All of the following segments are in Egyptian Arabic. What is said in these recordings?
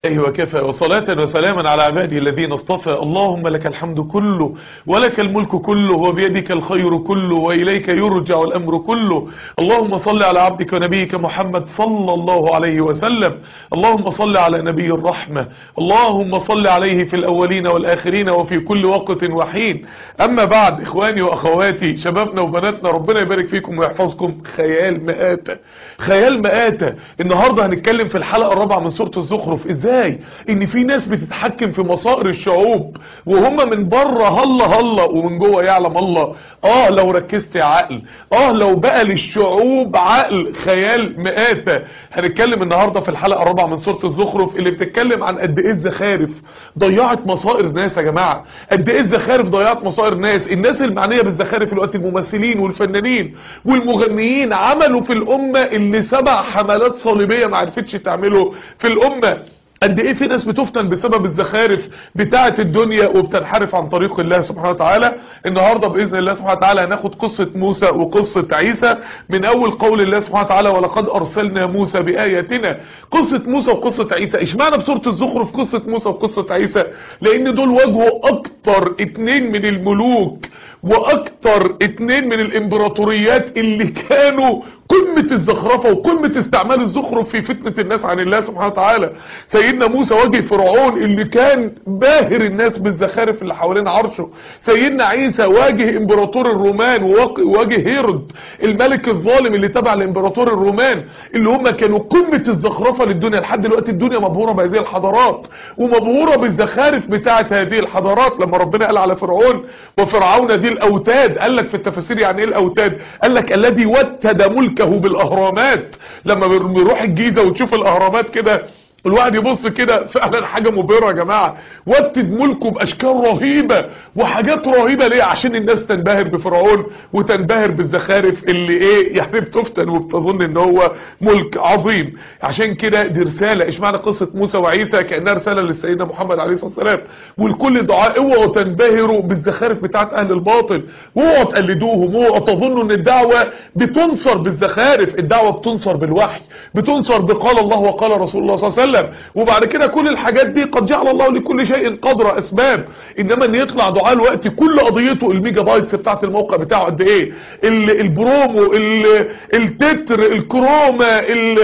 الله وكفى وصلاة وسلاما على عباده الذين اصطفى اللهم لك الحمد كله ولك الملك كله وبيدك الخير كله وإليك يرجع الأمر كله اللهم صل على عبدك ونبيك محمد صلى الله عليه وسلم اللهم صل على نبي الرحمة اللهم صل عليه في الأولين والآخرين وفي كل وقت وحين أما بعد إخواني وأخواتي شبابنا وبناتنا ربنا يبارك فيكم ويحفظكم خيال مآتة خيال مآتة النهاردة هنتكلم في الحلقة الرابعة من سورة الزخرف إزاي ان في ناس بتتحكم في مصائر الشعوب وهم من بره هلا هلا ومن جوه يعلم الله اه لو ركزت يا عقل اه لو بقى للشعوب عقل خيال مآتة هنتكلم النهاردة في الحلقة الرابعة من سورة الزخرف اللي بتتكلم عن قد ايه الزخارف ضيعت مصائر ناس يا جماعة قد ايه الزخارف ضيعت مصائر ناس الناس المعنية بالزخارف الوقت الممثلين والفنانين والمغنيين عملوا في الامة اللي سبع حملات صليبية ما عرفتش تعمله في الامة قد ايه في ناس بتفتن بسبب الزخارف بتاعة الدنيا وبتنحرف عن طريق الله سبحانه وتعالى النهاردة بإذن الله سبحانه وتعالى هناخد قصة موسى وقصة عيسى من اول قول الله سبحانه وتعالى ولقد ارسلنا موسى بآياتنا قصة موسى وقصة عيسى اشمعنى في سورة الزخرف قصة موسى وقصة عيسى لان دول واجهوا اكتر اتنين من الملوك واكتر اتنين من الامبراطوريات اللي كانوا قمة الزخرفة وقمة استعمال الزخرف في فتنة الناس عن الله سبحانه وتعالى سيدنا موسى واجه فرعون اللي كان باهر الناس بالزخارف اللي حوالين عرشه سيدنا عيسى واجه امبراطور الرومان وواجه هيرود الملك الظالم اللي تبع لامبراطور الرومان اللي هم كانوا قمة الزخرفة للدنيا لحد دلوقتي الدنيا مبهورة بهذه الحضارات ومبهورة بالزخارف بتاعة هذه الحضارات لما ربنا قال على فرعون وفرعون ذي الاوتاد قال لك في التفاسير يعني ايه الاوتاد قال لك الذي وتد ملكه بالاهرامات لما بنروح الجيزة وتشوف الاهرامات كده الواحد يبص كده فعلا حاجة مبهرة يا جماعة وتد ملكه باشكال رهيبة وحاجات رهيبة ليه عشان الناس تنبهر بفرعون وتنبهر بالزخارف اللي ايه يعني بتفتن وبتظن ان هو ملك عظيم عشان كده دي رسالة ايش معنى قصة موسى وعيسى كأنها رسالة للسيدنا محمد عليه الصلاة والسلام والكل دعاء اوعوا تنبهروا بالزخارف بتاعت اهل الباطل واوعوا تقلدوهم واوعوا تظنوا ان الدعوة بتنصر بالزخارف الدعوة بتنصر بالوحي بتنصر بقال الله وقال رسول الله صلى الله عليه وسلم وسلم وبعد كده كل الحاجات دي قد جعل الله لكل شيء قدر اسباب انما ان يطلع دعاء الوقت كل قضيته الميجا بايتس بتاعت الموقع بتاعه قد ايه البرومو التتر الكروما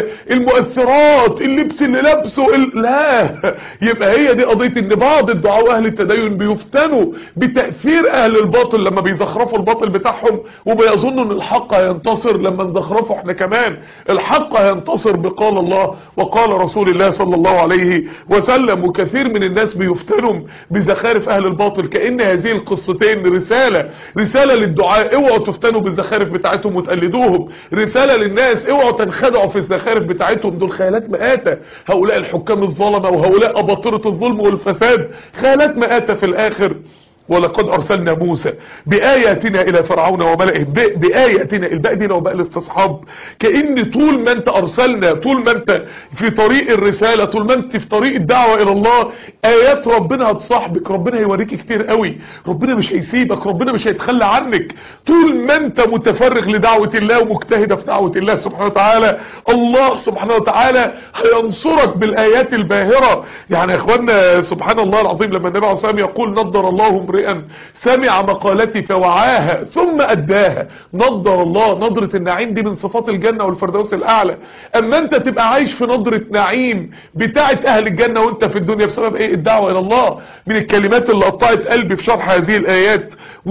المؤثرات اللبس اللي لابسه لا يبقى هي دي قضية ان بعض الدعاء اهل التدين بيفتنوا بتأثير اهل الباطل لما بيزخرفوا الباطل بتاعهم وبيظنوا ان الحق هينتصر لما نزخرفه احنا كمان الحق هينتصر بقال الله وقال رسول الله صلى الله عليه وسلم وكثير من الناس بيفتنوا بزخارف اهل الباطل كأن هذه القصتين رسالة رسالة للدعاء اوعوا تفتنوا بالزخارف بتاعتهم وتقلدوهم رسالة للناس اوعوا تنخدعوا في الزخارف بتاعتهم دول خيالات مآتة هؤلاء الحكام الظلمة وهؤلاء اباطرة الظلم والفساد خيالات مآتة في الاخر ولقد ارسلنا موسى بآياتنا الى فرعون وملئه بآياتنا الباء دي لو بقى الاستصحاب كأن طول ما انت ارسلنا طول ما انت في طريق الرسالة طول ما انت في طريق الدعوة الى الله ايات ربنا هتصاحبك ربنا هيوريك كتير قوي ربنا مش هيسيبك ربنا مش هيتخلى عنك طول ما انت متفرغ لدعوة الله ومجتهدة في دعوة الله سبحانه وتعالى الله سبحانه وتعالى هينصرك بالايات الباهرة يعني يا اخوانا سبحان الله العظيم لما النبي عليه الصلاة والسلام يقول نضر الله امرئا سمع مقالتي فوعاها ثم أداها نضر الله نضرة النعيم دي من صفات الجنة والفردوس الأعلى أما أنت تبقى عايش في نضرة نعيم بتاعت أهل الجنة وأنت في الدنيا بسبب إيه الدعوة إلى الله من الكلمات اللي قطعت قلبي في شرح هذه الآيات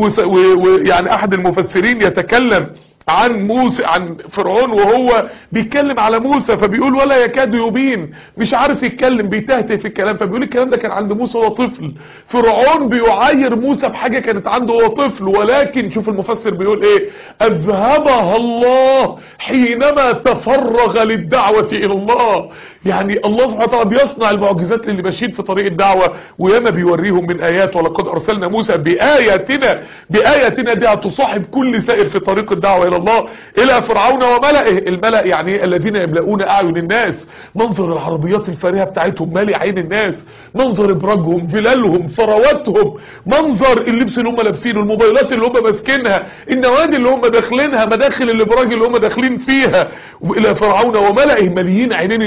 ويعني أحد المفسرين يتكلم عن موسى عن فرعون وهو بيتكلم على موسى فبيقول ولا يكاد يبين مش عارف يتكلم بيتهته في الكلام فبيقول الكلام ده كان عند موسى وهو طفل فرعون بيعاير موسى بحاجة كانت عنده وهو طفل ولكن شوف المفسر بيقول ايه اذهبها الله حينما تفرغ للدعوة الى الله يعني الله سبحانه وتعالى بيصنع المعجزات للي ماشيين في طريق الدعوة وياما بيوريهم من ايات ولقد ارسلنا موسى باياتنا باياتنا دي هتصاحب كل سائر في طريق الدعوة الى الله الى فرعون وملئه الملأ يعني الذين يملؤون اعين الناس منظر العربيات الفارهة بتاعتهم مالي عين الناس منظر ابراجهم فلالهم ثرواتهم منظر اللبس اللي هم لابسينه الموبايلات اللي هم ماسكينها النوادي اللي هم داخلينها مداخل الابراج اللي هم داخلين فيها الى فرعون وملئه مليين عينين الناس والناس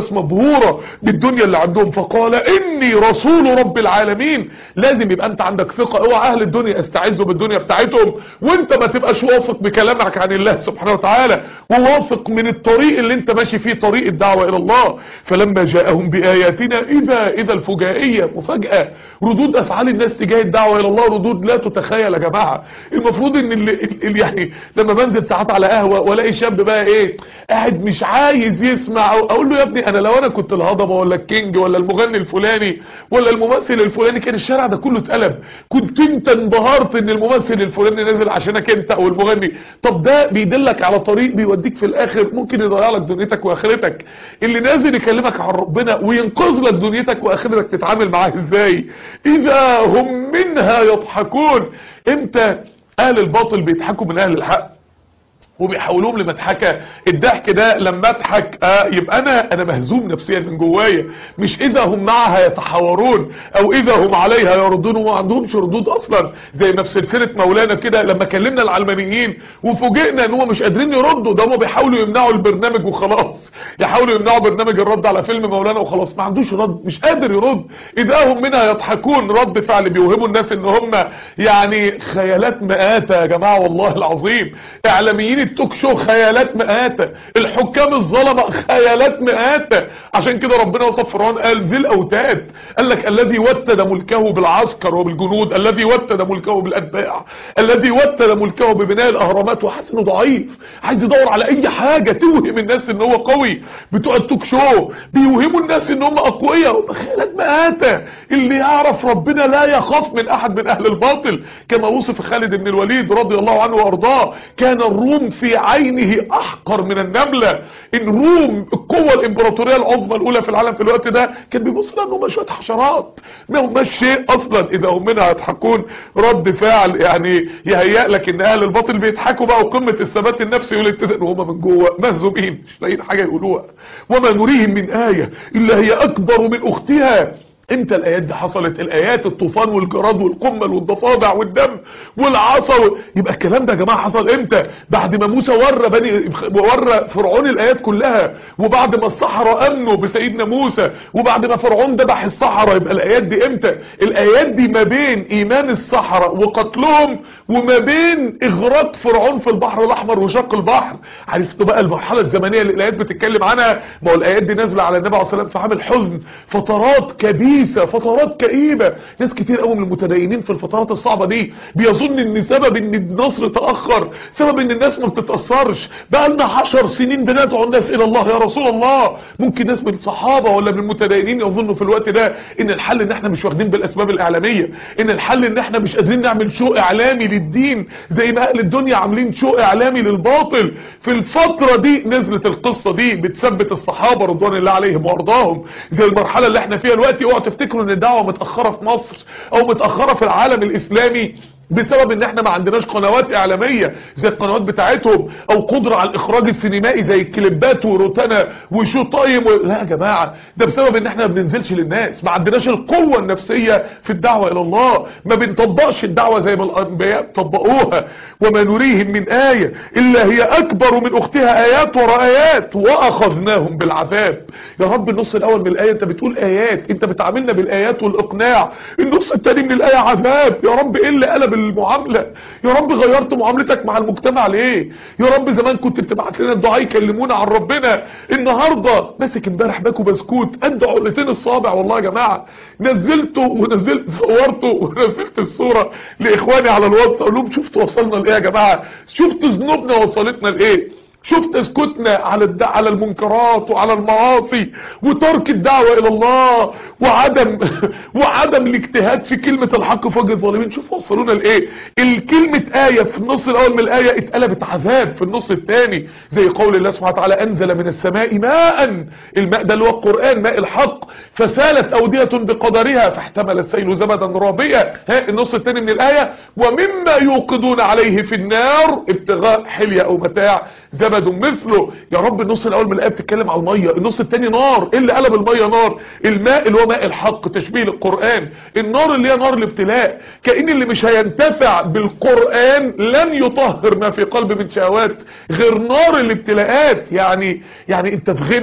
ناس مبهورة بالدنيا اللي عندهم فقال اني رسول رب العالمين لازم يبقى انت عندك ثقة اوعى اهل الدنيا استعزوا بالدنيا بتاعتهم وانت ما تبقاش واثق بكلامك عن الله سبحانه وتعالى وواثق من الطريق اللي انت ماشي فيه طريق الدعوة الى الله فلما جاءهم بآياتنا اذا اذا الفجائية مفاجأة ردود افعال الناس تجاه الدعوة الى الله ردود لا تتخيل يا جماعة المفروض ان اللي, اللي يعني لما بنزل ساعات على قهوة والاقي شاب بقى ايه قاعد مش عايز يسمع أو اقول له يا ابني انا لو انا كنت الهضبة ولا الكينج ولا المغني الفلاني ولا الممثل الفلاني كان الشارع ده كله اتقلب كنت انت انبهرت ان الممثل الفلاني نازل عشانك انت او المغني طب ده بيدلك على طريق بيوديك في الاخر ممكن يضيع لك دنيتك واخرتك اللي نازل يكلمك عن ربنا وينقذ لك دنيتك واخرتك تتعامل معاه ازاي اذا هم منها يضحكون امتى اهل الباطل بيضحكوا من اهل الحق وبيحولوهم لمضحكه الضحك ده لما اضحك آه يبقى انا انا مهزوم نفسيا من جوايا مش اذا هم معها يتحاورون او اذا هم عليها يردون وما عندهمش ردود اصلا زي ما في سلسله مولانا كده لما كلمنا العلمانيين وفوجئنا ان هم مش قادرين يردوا ده هم بيحاولوا يمنعوا البرنامج وخلاص يحاولوا يمنعوا برنامج الرد على فيلم مولانا وخلاص ما عندوش رد مش قادر يرد اذا هم منها يضحكون رد فعل بيوهموا الناس ان هم يعني خيالات مآتة يا جماعه والله العظيم اعلاميين التوك شو خيالات مآتة الحكام الظلمة خيالات مآتة عشان كده ربنا وصف فرعون قال ذي الاوتاد قال لك الذي وتد ملكه بالعسكر وبالجنود الذي وتد ملكه بالاتباع الذي وتد ملكه ببناء الاهرامات وحسنه ضعيف عايز يدور على اي حاجة توهم الناس ان هو قوي بتوع التوك شو بيوهموا الناس ان هم اقوياء خيالات مآتة اللي يعرف ربنا لا يخاف من احد من اهل الباطل كما وصف خالد بن الوليد رضي الله عنه وارضاه كان الروم في عينه احقر من النملة الروم القوة الامبراطورية العظمى الاولى في العالم في الوقت ده كان بيبص لها انهم شوية حشرات ما هماش شيء اصلا اذا هم منها يضحكون رد فعل يعني يهيأ لك ان اهل الباطل بيضحكوا بقى وقمة الثبات النفسي والاتزان وهم من جوه مهزومين مش لاقيين حاجة يقولوها وما نريهم من آية الا هي اكبر من اختها امتى الايات دي حصلت الايات الطوفان والجراد والقمل والضفادع والدم والعصا و... يبقى الكلام ده يا جماعه حصل امتى بعد ما موسى ورى بني ورى فرعون الايات كلها وبعد ما الصحراء امنوا بسيدنا موسى وبعد ما فرعون ذبح الصحراء يبقى الايات دي امتى الايات دي ما بين ايمان الصحراء وقتلهم وما بين اغراق فرعون في البحر الاحمر وشق البحر عرفتوا بقى المرحله الزمنيه اللي الايات بتتكلم عنها ما هو الايات دي نازله على النبي عليه الصلاه والسلام في عام الحزن فترات كبيره كبيسة فترات كئيبة ناس كتير قوي من المتدينين في الفترات الصعبة دي بيظن ان سبب ان النصر تأخر سبب ان الناس ما بتتأثرش بقى لنا عشر سنين بندعو الناس الى الله يا رسول الله ممكن ناس من الصحابة ولا من المتدينين يظنوا في الوقت ده ان الحل ان احنا مش واخدين بالاسباب الاعلامية ان الحل ان احنا مش قادرين نعمل شو اعلامي للدين زي ما اهل الدنيا عاملين شو اعلامي للباطل في الفترة دي نزلت القصة دي بتثبت الصحابة رضوان الله عليهم وارضاهم زي المرحلة اللي احنا فيها دلوقتي اوعوا تفتكروا ان الدعوة متأخرة في مصر او متأخرة في العالم الاسلامي بسبب ان احنا ما عندناش قنوات اعلامية زي القنوات بتاعتهم او قدرة على الاخراج السينمائي زي الكليبات وروتانا وشو طايم و... لا يا جماعة ده بسبب ان احنا ما بننزلش للناس ما عندناش القوة النفسية في الدعوة الى الله ما بنطبقش الدعوة زي ما الانبياء طبقوها وما نريهم من آية الا هي اكبر من اختها ايات وراء ايات واخذناهم بالعذاب يا رب النص الاول من الاية انت بتقول ايات انت بتعاملنا بالايات والاقناع النص التاني من الاية عذاب يا رب ايه اللي قلب المعاملة يا رب غيرت معاملتك مع المجتمع ليه يا رب زمان كنت بتبعت لنا الدعاء يكلمونا عن ربنا النهاردة ماسك امبارح باكو بسكوت قد عقلتين الصابع والله يا جماعة نزلته ونزلت صورته ونزلت الصورة لاخواني على الواتس اقول لهم شفتوا وصلنا لايه يا جماعة شفتوا ذنوبنا وصلتنا لايه شفت اسكتنا على الد... على المنكرات وعلى المعاصي وترك الدعوة الى الله وعدم وعدم الاجتهاد في كلمة الحق في وجه الظالمين شوف وصلونا لايه الكلمة آية في النص الاول من الآية اتقلبت عذاب في النص الثاني زي قول الله سبحانه وتعالى انزل من السماء ماء الماء ده اللي هو القرآن ماء الحق فسالت اودية بقدرها فاحتمل السيل زبدا رابيا ها النص الثاني من الآية ومما يوقدون عليه في النار ابتغاء حلية او متاع زبد مثله يا رب النص الاول من الايه بتتكلم على الميه النص الثاني نار ايه اللي قلب الميه نار الماء اللي هو ماء الحق تشبيه للقران النار اللي هي نار الابتلاء كأن اللي مش هينتفع بالقران لن يطهر ما في قلب من شهوات غير نار الابتلاءات يعني يعني انت في غنى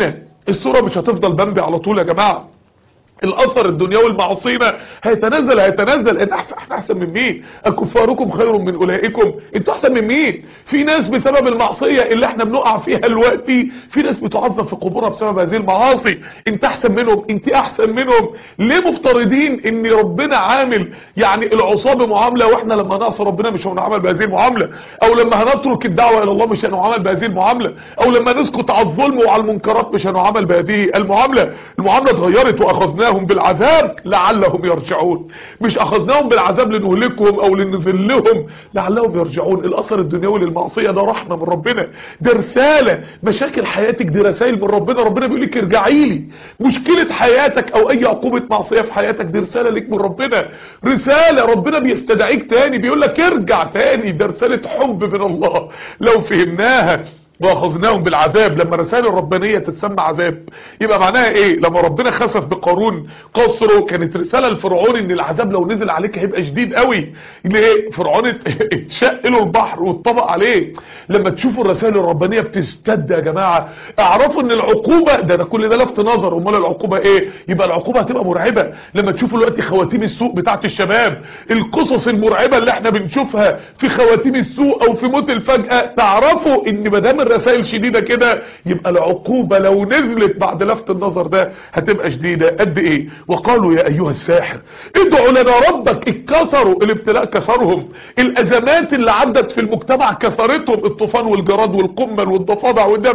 الصورة مش هتفضل بمبي على طول يا جماعة الاثر الدنيوي المعصينا هيتنزل هيتنزل إن أحسن احنا احسن من مين اكفاركم خير من اولئكم انتوا احسن من مين في ناس بسبب المعصيه اللي احنا بنقع فيها دلوقتي في ناس بتعذب في قبورها بسبب هذه المعاصي انت احسن منهم انت احسن منهم ليه مفترضين ان ربنا عامل يعني العصابه معامله واحنا لما نعصي ربنا مش هنعمل بهذه المعامله او لما هنترك الدعوه الى الله مش هنعمل بهذه المعامله او لما نسكت على الظلم وعلى المنكرات مش هنعمل بهذه المعامله المعامله اتغيرت واخذناهم بالعذاب لعلهم يرجعون مش اخذناهم بالعذاب لنهلكهم او لنذلهم لعلهم يرجعون الاثر الدنيوي للمعصيه ده رحمه من ربنا ده رساله مشاكل حياتك دي رسائل من ربنا ربنا بيقول لك ارجعي لي مشكله حياتك او اي عقوبه معصيه في حياتك دي رساله ليك من ربنا رساله ربنا بيستدعيك تاني بيقول لك ارجع تاني ده رساله حب من الله لو فهمناها واخذناهم بالعذاب لما رسائل الربانية تتسمى عذاب يبقى معناها ايه لما ربنا خسف بقارون قصره كانت رسالة لفرعون ان العذاب لو نزل عليك هيبقى شديد قوي ليه فرعون اتشق له البحر واتطبق عليه لما تشوفوا الرسائل الربانية بتستد يا جماعة اعرفوا ان العقوبة ده ده كل ده لفت نظر امال العقوبة ايه يبقى العقوبة هتبقى مرعبة لما تشوفوا دلوقتي خواتيم السوق بتاعت الشباب القصص المرعبة اللي احنا بنشوفها في خواتيم السوق او في موت الفجأة تعرفوا ان مدام الرسائل شديدة كده يبقى العقوبة لو نزلت بعد لفت النظر ده هتبقى شديدة قد ايه وقالوا يا ايها الساحر ادعوا لنا ربك اتكسروا الابتلاء كسرهم الازمات اللي عدت في المجتمع كسرتهم الطوفان والجراد والقمل والضفادع والدم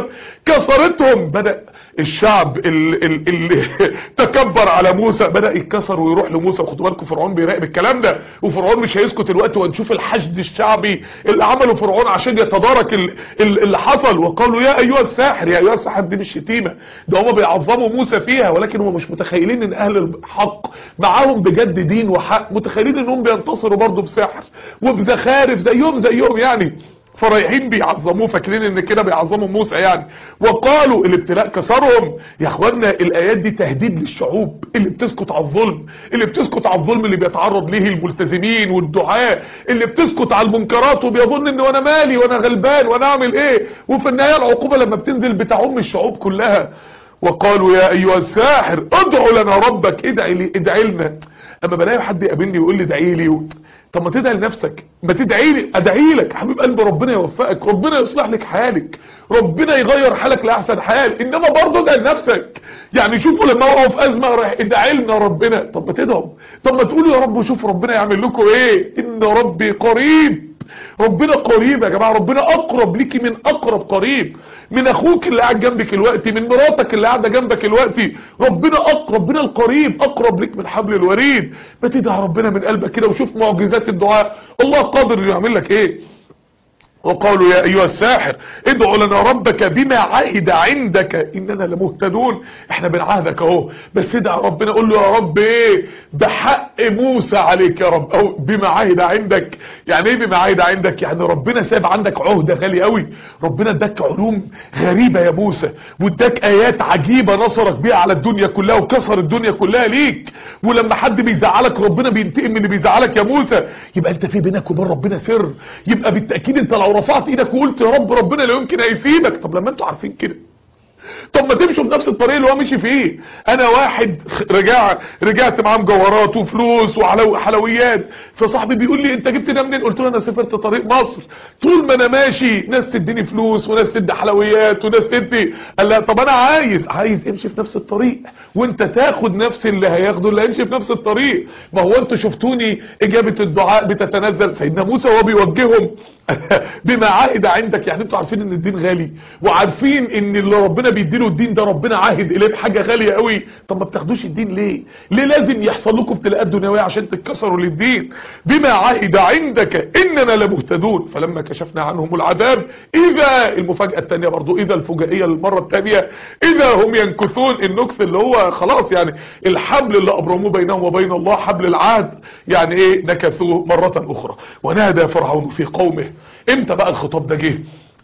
كسرتهم بدأ الشعب اللي تكبر على موسى بدأ يتكسر ويروح لموسى وخدوا بالكم فرعون بيراقب الكلام ده وفرعون مش هيسكت الوقت وهنشوف الحشد الشعبي اللي عمله فرعون عشان يتدارك اللي حصل وقالوا يا ايها الساحر يا ايها الساحر دي مش شتيمه ده هم بيعظموا موسى فيها ولكن هم مش متخيلين ان اهل الحق معاهم بجد دين وحق متخيلين انهم بينتصروا برضه بسحر وبزخارف زيهم زيهم يعني فرايحين بيعظموه فاكرين ان كده بيعظموا موسى يعني وقالوا الابتلاء كسرهم يا اخوانا الايات دي تهديد للشعوب اللي بتسكت على الظلم اللي بتسكت على الظلم اللي بيتعرض ليه الملتزمين والدعاء اللي بتسكت على المنكرات وبيظن ان وانا مالي وانا غلبان وانا اعمل ايه وفي النهايه العقوبه لما بتنزل بتعم الشعوب كلها وقالوا يا ايها الساحر ادعوا لنا ربك ادعي لي ادعي لنا اما بلاقي حد يقابلني ويقول لي ادعي لي و... طب ما تدعي لنفسك ما تدعي لي ادعي لك حبيب قلبي ربنا يوفقك ربنا يصلح لك حالك ربنا يغير حالك لاحسن حال انما برضه ادعي لنفسك يعني شوفوا لما وقعوا في ازمه راح ادعي لنا ربنا طب ما تدعوا طب ما تقولوا يا رب شوف ربنا يعمل لكم ايه ان ربي قريب ربنا قريب يا جماعه ربنا اقرب ليكي من اقرب قريب من اخوك اللي قاعد جنبك الوقت من مراتك اللي قاعده جنبك الوقت ربنا اقرب ربنا القريب اقرب ليك من حبل الوريد ما تدعي ربنا من قلبك كده وشوف معجزات الدعاء الله قادر يعمل لك ايه وقالوا يا ايها الساحر ادعوا لنا ربك بما عهد عندك اننا لمهتدون احنا بنعهدك اهو بس ادعى ربنا قول له يا رب ايه بحق موسى عليك يا رب او بما عهد عندك يعني ايه بما عهد عندك يعني ربنا ساب عندك عهده غالي قوي ربنا اداك علوم غريبه يا موسى واداك ايات عجيبه نصرك بيها على الدنيا كلها وكسر الدنيا كلها ليك ولما حد بيزعلك ربنا بينتقم من اللي بيزعلك يا موسى يبقى انت في بينك وبين ربنا سر يبقى بالتاكيد انت لو رفعت ايدك وقلت يا رب ربنا لا يمكن هيسيبك طب لما انتوا عارفين كده طب ما تمشوا في نفس الطريق اللي هو مشي فيه انا واحد رجع رجعت معاه مجوهرات وفلوس وحلويات فصاحبي بيقول لي انت جبت ده منين قلت له انا سافرت طريق مصر طول ما انا ماشي ناس تديني فلوس وناس تدي حلويات وناس تدي قال لا طب انا عايز عايز امشي في نفس الطريق وانت تاخد نفس اللي هياخده اللي هيمشي في نفس الطريق ما هو انتوا شفتوني اجابه الدعاء بتتنزل سيدنا موسى وهو بيوجههم بما عهد عندك يعني انتوا عارفين ان الدين غالي وعارفين ان اللي ربنا بيديله الدين ده ربنا عاهد اليه بحاجه غاليه قوي طب ما بتاخدوش الدين ليه ليه لازم يحصل لكم ابتلاءات دنيويه عشان تتكسروا للدين بما عهد عندك اننا لمهتدون فلما كشفنا عنهم العذاب اذا المفاجاه الثانيه برضو اذا الفجائيه المره الثانيه اذا هم ينكثون النكث اللي هو خلاص يعني الحبل اللي ابرموه بينهم وبين الله حبل العهد يعني ايه نكثوه مره اخرى ونادى فرعون في قومه امتى بقى الخطاب ده جه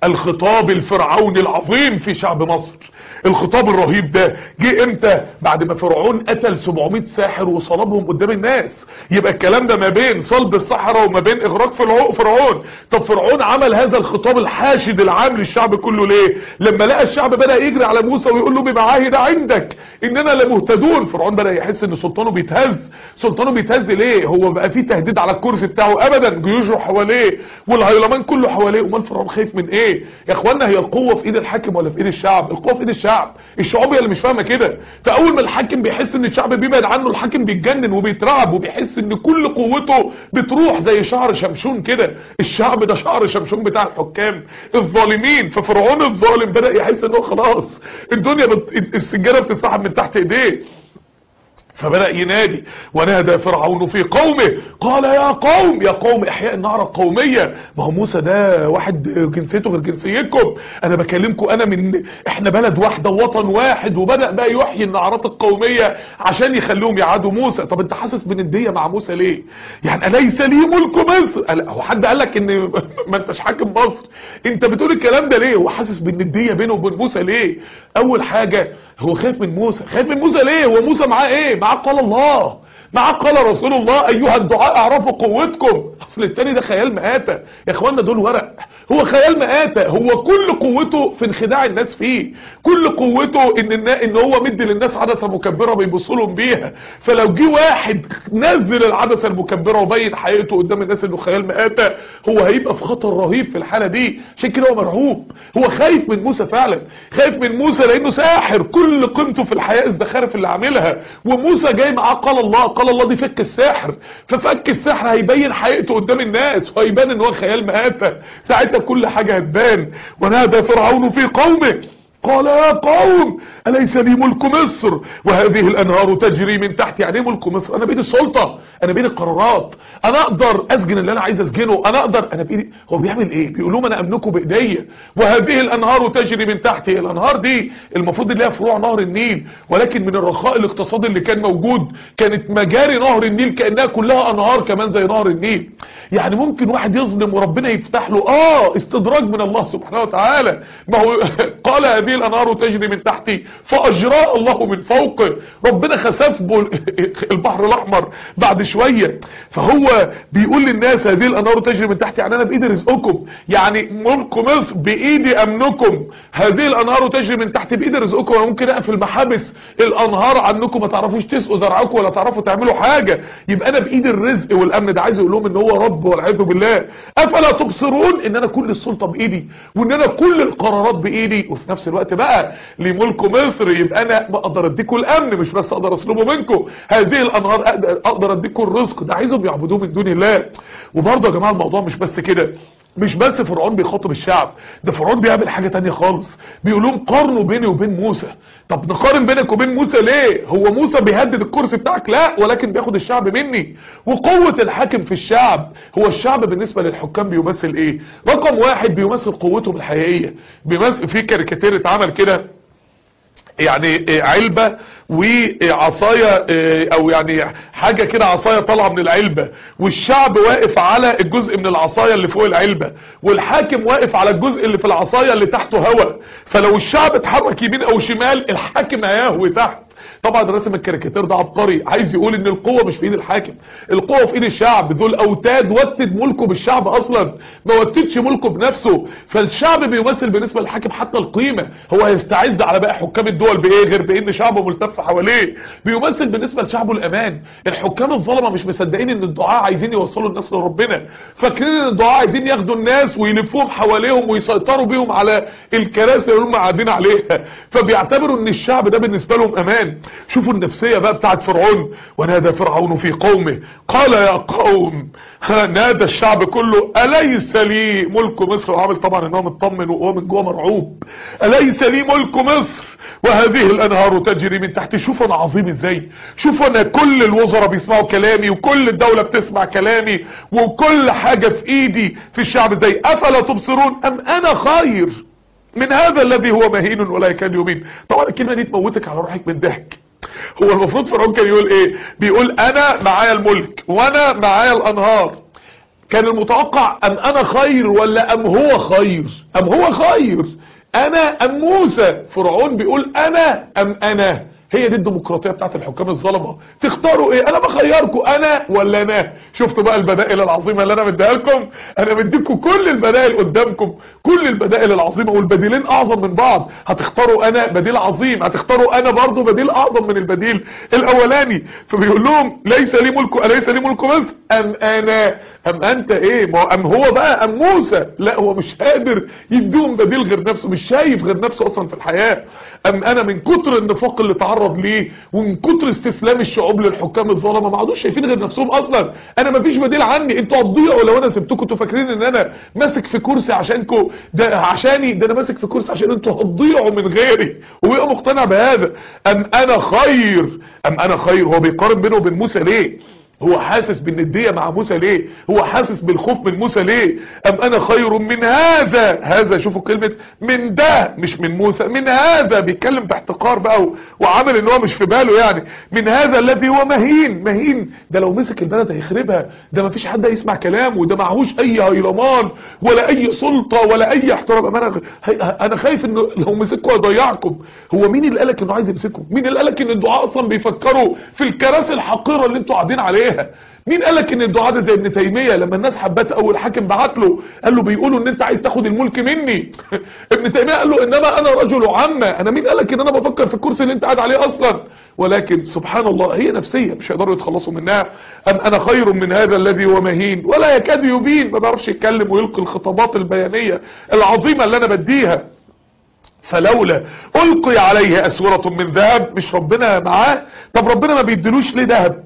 الخطاب الفرعوني العظيم في شعب مصر الخطاب الرهيب ده جه امتى بعد ما فرعون قتل 700 ساحر وصلبهم قدام الناس يبقى الكلام ده ما بين صلب السحرة وما بين اغراق فرعون طب فرعون عمل هذا الخطاب الحاشد العام للشعب كله ليه لما لقى الشعب بدأ يجري على موسى ويقول له بمعاهد عندك اننا لمهتدون فرعون بدأ يحس ان سلطانه بيتهز سلطانه بيتهز ليه هو بقى فيه تهديد على الكرسي بتاعه ابدا جيوشه حواليه والهيلمان كله حواليه امال فرعون خايف من ايه يا اخوانا هي القوة في ايد الحاكم ولا في ايد الشعب القوة في ايد الشعب الشعوب هي اللي مش فاهمه كده فاول ما الحاكم بيحس ان الشعب بيبعد عنه الحاكم بيتجنن وبيترعب وبيحس ان كل قوته بتروح زي شعر شمشون كده الشعب ده شعر شمشون بتاع الحكام الظالمين ففرعون الظالم بدأ يحس انه خلاص الدنيا بت... السجارة بتتسحب من تحت ايديه فبدأ ينادي ونادى فرعون في قومه قال يا قوم يا قوم احياء النهر القومية ما هو موسى ده واحد جنسيته غير جنسيتكم انا بكلمكم انا من احنا بلد واحدة ووطن واحد وبدأ بقى يحيي النعرات القومية عشان يخليهم يعادوا موسى طب انت حاسس بندية مع موسى ليه يعني اليس لي ملك مصر هو حد قال لك ان ما انتش حاكم مصر انت بتقول الكلام ده ليه هو حاسس بالندية بينه وبين موسى ليه اول حاجة هو خايف من موسى خايف من موسى ليه هو موسى معاه ايه معاه قال الله معاه قال رسول الله ايها الدعاء اعرفوا قوتكم اصل التاني ده خيال مآتة يا اخوانا دول ورق هو خيال مآتة هو كل قوته في انخداع الناس فيه كل قوته ان النا... ان هو مدي للناس عدسة مكبرة بيبصوا لهم بيها فلو جه واحد نزل العدسة المكبرة وبين حقيقته قدام الناس انه خيال مآتة هو هيبقى في خطر رهيب في الحالة دي عشان كده هو مرعوب هو خايف من موسى فعلا خايف من موسى لانه ساحر كل قيمته في الحياة الزخارف اللي عاملها وموسى جاي معاه قال الله قال الله دي فك السحر ففك السحر هيبين حقيقته قدام الناس وهيبان ان هو خيال مآتة ساعتها كل حاجة هتبان ونادى فرعون في قومه قال يا قوم أليس لي ملك مصر وهذه الأنهار تجري من تحت يعني ايه ملك مصر أنا بين السلطة أنا بين القرارات أنا أقدر أسجن اللي أنا عايز أسجنه أنا أقدر أنا بإيدي هو بيعمل إيه بيقول لهم أنا أملكه بإيديا وهذه الأنهار تجري من تحت الأنهار دي المفروض اللي هي فروع نهر النيل ولكن من الرخاء الاقتصادي اللي كان موجود كانت مجاري نهر النيل كأنها كلها أنهار كمان زي نهر النيل يعني ممكن واحد يظلم وربنا يفتح له آه استدراج من الله سبحانه وتعالى ما هو قال هذه الانهار تجري من تحتي فاجراء الله من فوقه ربنا خسف البحر الاحمر بعد شوية فهو بيقول للناس هذه الانهار تجري من تحتي يعني انا بايدي رزقكم يعني ملك مصر بايدي امنكم هذه الانهار تجري من تحتي بايدي رزقكم انا ممكن اقفل محابس الانهار عنكم ما تعرفوش تسقوا زرعكم ولا تعرفوا تعملوا حاجة يبقى انا بايدي الرزق والامن ده عايز يقول لهم ان هو رب والعياذ بالله افلا تبصرون ان انا كل السلطة بايدي وان انا كل القرارات بايدي وفي نفس الوقت بقى لملك مصر يبقى انا اقدر اديكم الامن مش بس اقدر اسلبه منكم هذه الانهار اقدر, أقدر اديكم الرزق ده عايزهم يعبدوه من دون الله وبرضه يا جماعه الموضوع مش بس كده مش بس فرعون بيخاطب الشعب ده فرعون بيعمل حاجة تانية خالص بيقول لهم قارنوا بيني وبين موسى طب نقارن بينك وبين موسى ليه هو موسى بيهدد الكرسي بتاعك لا ولكن بياخد الشعب مني وقوة الحاكم في الشعب هو الشعب بالنسبة للحكام بيمثل ايه رقم واحد بيمثل قوتهم الحقيقية بيمثل في كاريكاتير اتعمل كده يعني علبة وعصاية او يعني حاجة كده عصاية طالعة من العلبة والشعب واقف على الجزء من العصاية اللي فوق العلبة والحاكم واقف على الجزء اللي في العصاية اللي تحته هواء فلو الشعب اتحرك يمين او شمال الحاكم هيهوي تحت طبعا رسم الكاريكاتير ده عبقري عايز يقول ان القوة مش في ايد الحاكم القوة في ايد الشعب ذو الاوتاد وتد ملكه بالشعب اصلا ما وتدش ملكه بنفسه فالشعب بيمثل بالنسبة للحاكم حتى القيمة هو هيستعز على باقي حكام الدول بايه غير بان شعبه ملتف حواليه بيمثل بالنسبة لشعبه الامان الحكام الظلمة مش مصدقين ان الدعاء عايزين يوصلوا الناس لربنا فاكرين ان الدعاء عايزين ياخدوا الناس ويلفوهم حواليهم ويسيطروا بيهم على الكراسي اللي هم قاعدين عليها فبيعتبروا ان الشعب ده بالنسبة لهم امان شوفوا النفسية بقى بتاعت فرعون ونادى فرعون في قومه قال يا قوم نادى الشعب كله أليس لي ملك مصر وعامل طبعا ان هو مطمن وهو من جوه مرعوب أليس لي ملك مصر وهذه الانهار تجري من تحت شوفوا انا عظيم ازاي شوفوا انا كل الوزراء بيسمعوا كلامي وكل الدولة بتسمع كلامي وكل حاجة في ايدي في الشعب ازاي افلا تبصرون ام انا خير من هذا الذي هو مهين ولا يكاد يبين طبعا الكلمة دي تموتك على روحك من ضحك هو المفروض فرعون كان يقول ايه بيقول انا معايا الملك وانا معايا الانهار كان المتوقع ام انا خير ولا ام هو خير ام هو خير انا ام موسى فرعون بيقول انا ام انا هي دي الديمقراطيه بتاعت الحكام الظلمه تختاروا ايه انا بخيركم انا ولا انا شفتوا بقى البدائل العظيمه اللي انا مديها لكم انا مديكم كل البدائل قدامكم كل البدائل العظيمه والبديلين اعظم من بعض هتختاروا انا بديل عظيم هتختاروا انا برضو بديل اعظم من البديل الاولاني فبيقول لهم ليس لي ملك اليس لي ملك مصر ام انا ام انت ايه ما هو ام هو بقى ام موسى لا هو مش قادر يديهم بديل غير نفسه مش شايف غير نفسه اصلا في الحياة ام انا من كتر النفاق اللي تعرض ليه ومن كتر استسلام الشعوب للحكام الظلمه ما عادوش شايفين غير نفسهم اصلا انا ما فيش بديل عني انتوا هتضيعوا لو انا سبتكم انتوا فاكرين ان انا ماسك في كرسي عشانكم ده عشاني ده انا ماسك في كرسي عشان انتوا هتضيعوا من غيري وبيبقى مقتنع بهذا ام انا خير ام انا خير هو بيقارن بينه وبين موسى ليه هو حاسس بالندية مع موسى ليه هو حاسس بالخوف من موسى ليه ام انا خير من هذا هذا شوفوا كلمة من ده مش من موسى من هذا بيتكلم باحتقار بقى وعامل ان هو مش في باله يعني من هذا الذي هو مهين مهين ده لو مسك البلد هيخربها ده مفيش حد هيسمع كلامه ده معهوش اي هيلمان ولا اي سلطة ولا اي احترام انا انا خايف انه لو مسكوا هيضيعكم هو مين اللي قالك انه عايز يمسكه مين اللي قالك ان الدعاء اصلا بيفكروا في الكراسي الحقيرة اللي انتوا قاعدين عليها مين قالك ان الدعاء ده زي ابن تيمية لما الناس حبت اول حاكم بعت له قال له بيقولوا ان انت عايز تاخد الملك مني ابن تيمية قال له انما انا رجل عامة انا مين قالك ان انا بفكر في الكرسي اللي انت قاعد عليه اصلا ولكن سبحان الله هي نفسية مش هيقدروا يتخلصوا منها ام انا خير من هذا الذي هو مهين ولا يكاد يبين ما بيعرفش يتكلم ويلقي الخطابات البيانية العظيمة اللي انا بديها فلولا القي عليه اسورة من ذهب مش ربنا معاه طب ربنا ما بيدلوش ليه ذهب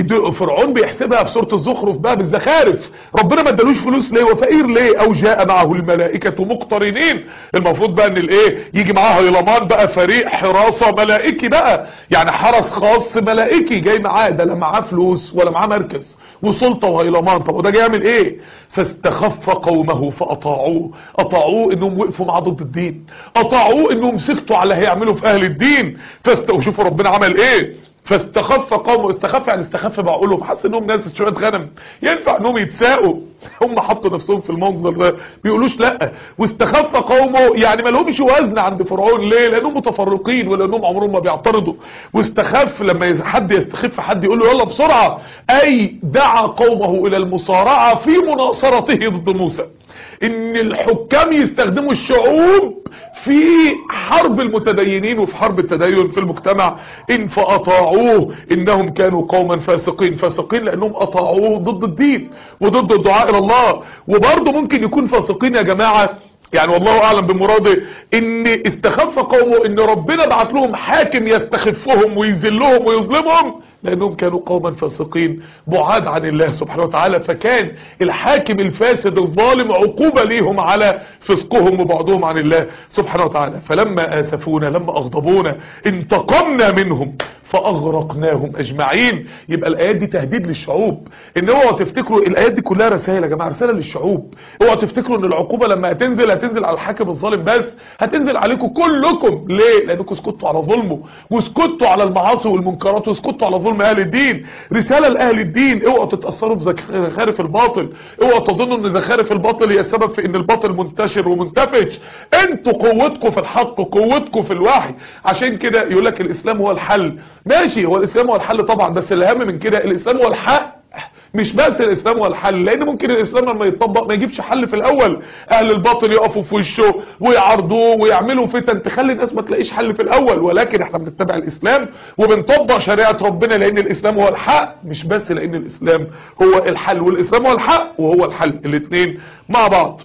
فرعون بيحسبها في سورة الزخرف بقى بالزخارف ربنا ما ادالوش فلوس ليه وفقير ليه او جاء معه الملائكة مقترنين المفروض بقى ان الايه يجي معاها هيلمان بقى فريق حراسة ملائكي بقى يعني حرس خاص ملائكي جاي معاه ده لا معاه فلوس ولا معاه مركز وسلطة وهيلمان طب وده جاي يعمل ايه فاستخف قومه فاطاعوه اطاعوه انهم وقفوا معاه ضد الدين اطاعوه انهم سكتوا على هيعملوا في اهل الدين فاست وشوفوا ربنا عمل ايه فاستخف قومه استخف يعني استخف بعقولهم حس انهم ناس شويه غنم ينفع انهم يتساقوا هم حطوا نفسهم في المنظر ده بيقولوش لا واستخف قومه يعني ما لهمش وزن عند فرعون ليه لانهم متفرقين ولانهم عمرهم ما بيعترضوا واستخف لما حد يستخف حد يقول له يلا بسرعه اي دعا قومه الى المصارعه في مناصرته ضد موسى ان الحكام يستخدموا الشعوب في حرب المتدينين وفي حرب التدين في المجتمع ان فاطاعوه انهم كانوا قوما فاسقين فاسقين لانهم اطاعوه ضد الدين وضد الدعاء الى الله وبرضه ممكن يكون فاسقين يا جماعه يعني والله اعلم بمراده ان استخف قومه ان ربنا بعت لهم حاكم يستخفهم ويذلهم ويظلمهم لانهم كانوا قوما فاسقين بعاد عن الله سبحانه وتعالى فكان الحاكم الفاسد الظالم عقوبة ليهم على فسقهم وبعدهم عن الله سبحانه وتعالى فلما اسفونا لما اغضبونا انتقمنا منهم فاغرقناهم اجمعين يبقى الايات دي تهديد للشعوب ان اوعوا تفتكروا الايات دي كلها رسائل يا جماعه رساله للشعوب اوعوا تفتكروا ان العقوبه لما هتنزل هتنزل على الحاكم الظالم بس هتنزل عليكم كلكم ليه لانكم سكتوا على ظلمه وسكتوا على المعاصي والمنكرات وسكتوا على ظلم اهل الدين رساله لاهل الدين اوعوا تتاثروا بزخارف الباطل اوعوا تظنوا ان زخارف الباطل هي السبب في ان الباطل منتشر ومنتفش انتوا قوتكم في الحق قوتكم في الوحي عشان كده يقول لك الاسلام هو الحل ماشي هو الاسلام هو الحل طبعا بس الاهم من كده الاسلام هو الحق مش بس الاسلام هو الحل لان ممكن الاسلام لما يتطبق ما يجيبش حل في الاول اهل الباطل يقفوا في وشه ويعرضوه ويعملوا فتن تخلي الناس ما تلاقيش حل في الاول ولكن احنا بنتبع الاسلام وبنطبق شريعه ربنا لان الاسلام هو الحق مش بس لان الاسلام هو الحل والاسلام هو الحق وهو الحل الاثنين مع بعض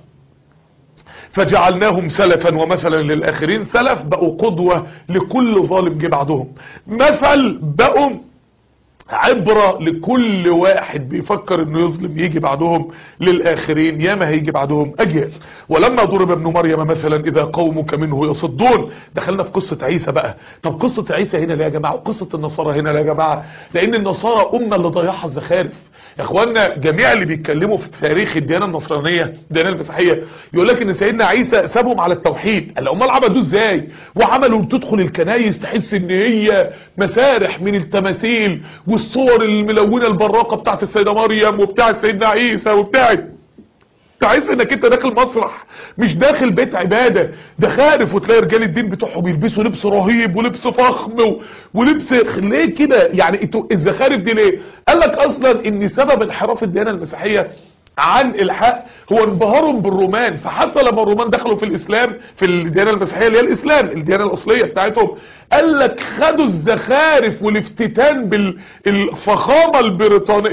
فجعلناهم سلفا ومثلا للآخرين سلف بقوا قدوة لكل ظالم جه بعدهم مثل بقوا عبرة لكل واحد بيفكر انه يظلم يجي بعدهم للآخرين ياما هيجي بعدهم أجيال ولما ضرب ابن مريم مثلا إذا قومك منه يصدون دخلنا في قصة عيسى بقى طب قصة عيسى هنا ليه يا جماعة وقصة النصارى هنا ليه يا جماعة لأن النصارى أمة اللي ضيعها الزخارف يا اخوانا جميع اللي بيتكلموا في تاريخ الديانه النصرانيه الديانه المسيحيه يقول لك ان سيدنا عيسى سابهم على التوحيد قال امال عبدوه ازاي وعملوا تدخل الكنايس تحس ان هي مسارح من التماثيل والصور الملونه البراقه بتاعت السيده مريم وبتاعت سيدنا عيسى وبتاعت تحس انك انت داخل مسرح مش داخل بيت عبادة ده خارف وتلاقي رجال الدين بتوعهم بيلبسوا لبس رهيب ولبس فخم و... ولبس ليه كده يعني انتوا الزخارف دي ليه قال لك اصلا ان سبب انحراف الديانة المسيحية عن الحق هو انبهارهم بالرومان فحتى لما الرومان دخلوا في الاسلام في الديانه المسيحيه اللي هي الاسلام الديانه الاصليه بتاعتهم قال لك خدوا الزخارف والافتتان بالفخامه البريطانيه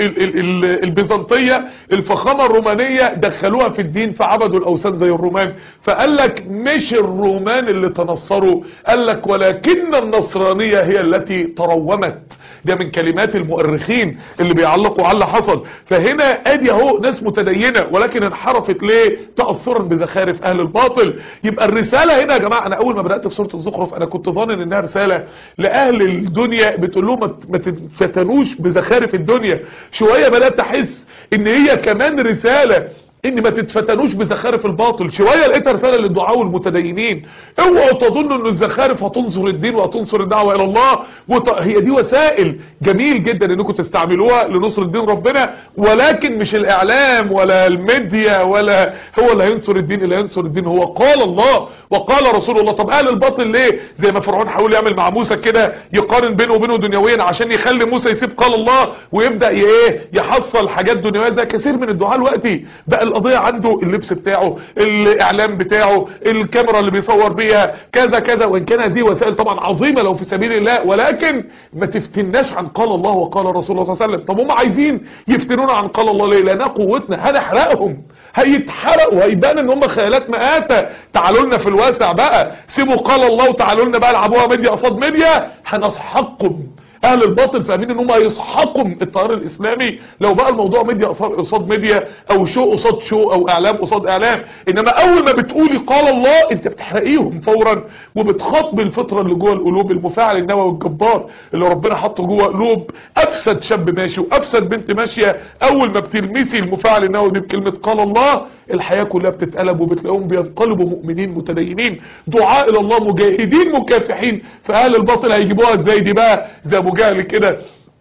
البيزنطيه الفخامه الرومانيه دخلوها في الدين فعبدوا الاوثان زي الرومان فقال لك مش الرومان اللي تنصروا قال لك ولكن النصرانيه هي التي ترومت ده من كلمات المؤرخين اللي بيعلقوا على اللي حصل فهنا ادي اهو ناس متدينه ولكن انحرفت ليه تاثرا بزخارف اهل الباطل يبقى الرساله هنا يا جماعه انا اول ما بدات في سوره الزخرف انا كنت ظانن انها رساله لاهل الدنيا بتقول لهم ما تتفتنوش بزخارف الدنيا شويه بدات احس ان هي كمان رساله ان ما تتفتنوش بزخارف الباطل شوية لقيتها رسالة للدعاء والمتدينين اوعوا تظنوا ان الزخارف هتنصر الدين وهتنصر الدعوة الى الله وط... هي دي وسائل جميل جدا انكم تستعملوها لنصر الدين ربنا ولكن مش الاعلام ولا الميديا ولا هو اللي هينصر الدين اللي هينصر الدين هو قال الله وقال رسول الله طب اهل الباطل ليه زي ما فرعون حاول يعمل مع موسى كده يقارن بينه وبينه دنيويا عشان يخلي موسى يسيب قال الله ويبدا ايه يحصل حاجات دنيويه ده كثير من الدعاء دلوقتي بقى القضية عنده اللبس بتاعه الاعلام بتاعه الكاميرا اللي بيصور بيها كذا كذا وان كان هذه وسائل طبعا عظيمة لو في سبيل الله ولكن ما تفتناش عن قال الله وقال رسول الله صلى الله عليه وسلم طب هم عايزين يفتنونا عن قال الله ليه لنا قوتنا هنحرقهم هيتحرقوا هيبان ان هم خيالات مآتة تعالوا لنا في الواسع بقى سيبوا قال الله وتعالوا لنا بقى العبوها ميديا قصاد ميديا هنسحقكم اهل الباطل فاهمين ان هم يسحقوا التيار الاسلامي لو بقى الموضوع ميديا قصاد ميديا او شو قصاد شو او اعلام قصاد اعلام انما اول ما بتقولي قال الله انت بتحرقيهم فورا وبتخاطب الفطره اللي جوه القلوب المفاعل النووي الجبار اللي ربنا حطه جوه قلوب افسد شاب ماشي وافسد بنت ماشيه اول ما بتلمسي المفاعل النووي دي بكلمه قال الله الحياه كلها بتتقلب وبتلاقيهم بينقلبوا مؤمنين متدينين دعاء الى الله مجاهدين مكافحين فاهل الباطل هيجيبوها ازاي دي بقى زي ابو جهل كده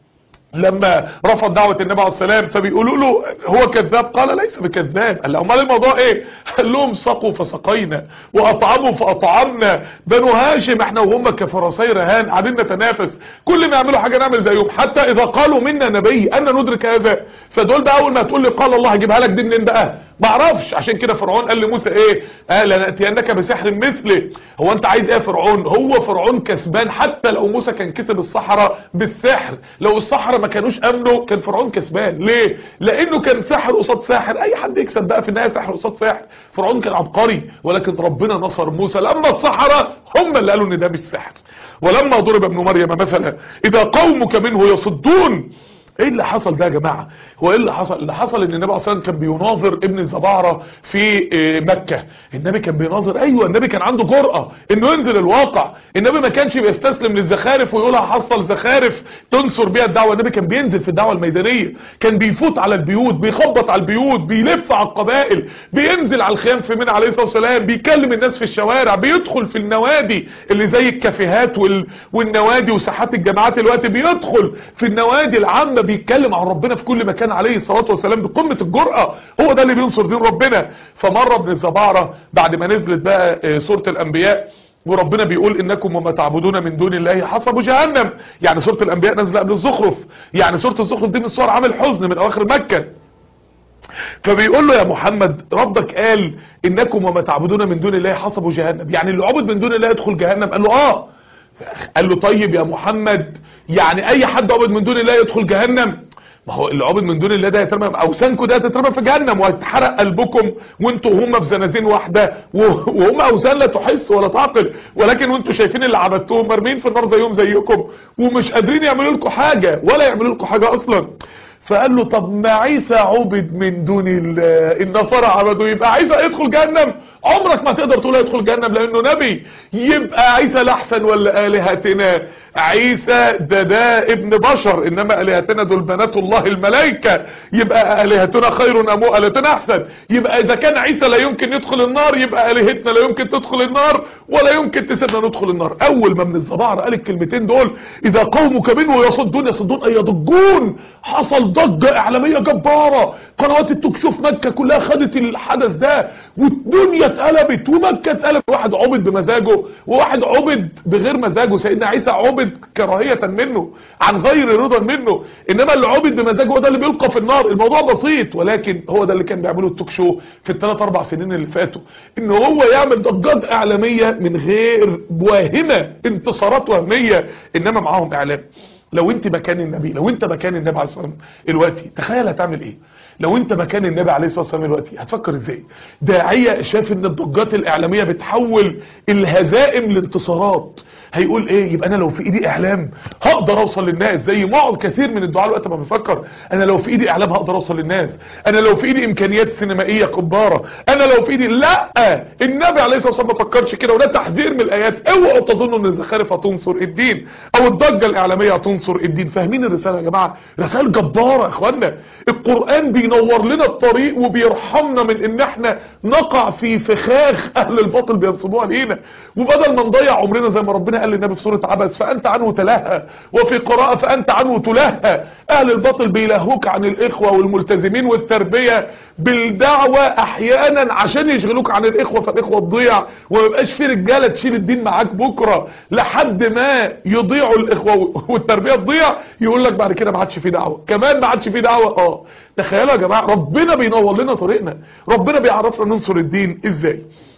لما رفض دعوة النبي عليه السلام فبيقولوا له هو كذاب قال ليس بكذاب قال امال الموضوع ايه قال لهم سقوا فسقينا واطعموا فاطعمنا بنو هاشم احنا وهم كفرسي رهان قاعدين نتنافس كل ما يعملوا حاجه نعمل زيهم حتى اذا قالوا منا نبي ان ندرك هذا فدول بقى اول ما تقول لي قال الله هجيبها لك دي منين بقى ما اعرفش عشان كده فرعون قال لموسى ايه قال لناتينك بسحر مثله هو انت عايز ايه يا فرعون هو فرعون كسبان حتى لو موسى كان كسب الصحراء بالسحر لو الصحراء ما كانوش امنوا كان فرعون كسبان ليه لانه كان ساحر قصاد ساحر اي حد يكسب بقى في النهايه ساحر قصاد ساحر فرعون كان عبقري ولكن ربنا نصر موسى لما الصحراء هم اللي قالوا ان ده مش سحر ولما ضرب ابن مريم مثلا اذا قومك منه يصدون ايه اللي حصل ده يا جماعة هو ايه اللي حصل اللي حصل ان النبي اصلا كان بيناظر ابن الزبعرة في مكة النبي كان بيناظر ايوه النبي كان عنده جرأة انه ينزل الواقع النبي ما كانش بيستسلم للزخارف ويقول هحصل زخارف تنصر بيها الدعوة النبي كان بينزل في الدعوة الميدانية كان بيفوت على البيوت بيخبط على البيوت بيلف على القبائل بينزل على الخيام في منى عليه الصلاة والسلام بيكلم الناس في الشوارع بيدخل في النوادي اللي زي الكافيهات وال... والنوادي وساحات الجامعات الوقت بيدخل في النوادي العامة بيتكلم عن ربنا في كل مكان عليه الصلاة والسلام بقمة الجرأة هو ده اللي بينصر دين ربنا فمر ابن الزبارة بعد ما نزلت بقى سورة الانبياء وربنا بيقول انكم وما تعبدون من دون الله حسب جهنم يعني سورة الانبياء نازله قبل الزخرف يعني سورة الزخرف دي من صور عامل حزن من اواخر مكة فبيقول له يا محمد ربك قال انكم وما تعبدون من دون الله حسب جهنم يعني اللي عبد من دون الله يدخل جهنم قال له اه قال له طيب يا محمد يعني اي حد عبد من دون الله يدخل جهنم ما هو اللي عبد من دون الله ده يترمى اوثانكم ده تترمى في جهنم وهيتحرق قلبكم وانتوا وهم في زنازين واحده وهم اوثان لا تحس ولا تعقل ولكن وانتوا شايفين اللي عبدتوهم مرمين في النار زيهم زيكم ومش قادرين يعملوا لكم حاجه ولا يعملوا لكم حاجه اصلا فقال له طب ما عيسى عبد من دون الله النصارى عبدوا يبقى عيسى يدخل جهنم عمرك ما تقدر تقول هيدخل جهنم لانه نبي يبقى عيسى الاحسن ولا الهتنا عيسى ده ده ابن بشر انما الهتنا دول بنات الله الملائكه يبقى الهتنا خير ام الهتنا احسن يبقى اذا كان عيسى لا يمكن يدخل النار يبقى الهتنا لا يمكن تدخل النار ولا يمكن تسيبنا ندخل النار اول ما من الزبعر قال الكلمتين دول اذا قومك منه يصدون يصدون اي يضجون حصل ضجه اعلاميه جباره قنوات التوك شو في مكه كلها خدت الحدث ده والدنيا اتقلبت ومكه اتقلبت واحد عبد بمزاجه وواحد عبد بغير مزاجه سيدنا عيسى عبد كراهيه منه عن غير رضا منه انما اللي عبد بمزاجه هو ده اللي بيلقى في النار الموضوع بسيط ولكن هو ده اللي كان بيعمله التوك شو في الثلاث اربع سنين اللي فاتوا ان هو يعمل ضجات اعلاميه من غير واهمه انتصارات وهميه انما معاهم اعلام لو انت مكان النبي لو انت مكان النبي عليه الصلاه والسلام دلوقتي تخيل هتعمل ايه لو انت مكان النبي عليه الصلاه والسلام دلوقتي هتفكر ازاي داعيه شاف ان الضجات الاعلاميه بتحول الهزائم لانتصارات هيقول ايه يبقى انا لو في ايدي اعلام هقدر اوصل للناس زي ما اقعد كثير من الدعاء الوقت ما بفكر انا لو في ايدي اعلام هقدر اوصل للناس انا لو في ايدي امكانيات سينمائيه كباره انا لو في ايدي لا النبي عليه الصلاه والسلام ما فكرش كده وده تحذير من الايات اوعوا تظنوا ان الزخارف هتنصر الدين او الضجه الاعلاميه هتنصر الدين فاهمين الرساله يا جماعه رسائل جباره يا اخوانا القران بينور لنا الطريق وبيرحمنا من ان احنا نقع في فخاخ اهل الباطل بينصبوها لينا وبدل ما نضيع عمرنا زي ما ربنا قال للنبي في سوره عبس فانت عنه تلهى وفي قراءه فانت عنه تلهى اهل الباطل بيلهوك عن الاخوه والملتزمين والتربيه بالدعوه احيانا عشان يشغلوك عن الاخوه فالاخوه تضيع وما يبقاش في رجاله تشيل الدين معاك بكره لحد ما يضيعوا الاخوه والتربيه تضيع يقول لك بعد كده ما عادش في دعوه كمان ما عادش في دعوه اه تخيلوا يا جماعه ربنا بينور لنا طريقنا ربنا بيعرفنا ننصر الدين ازاي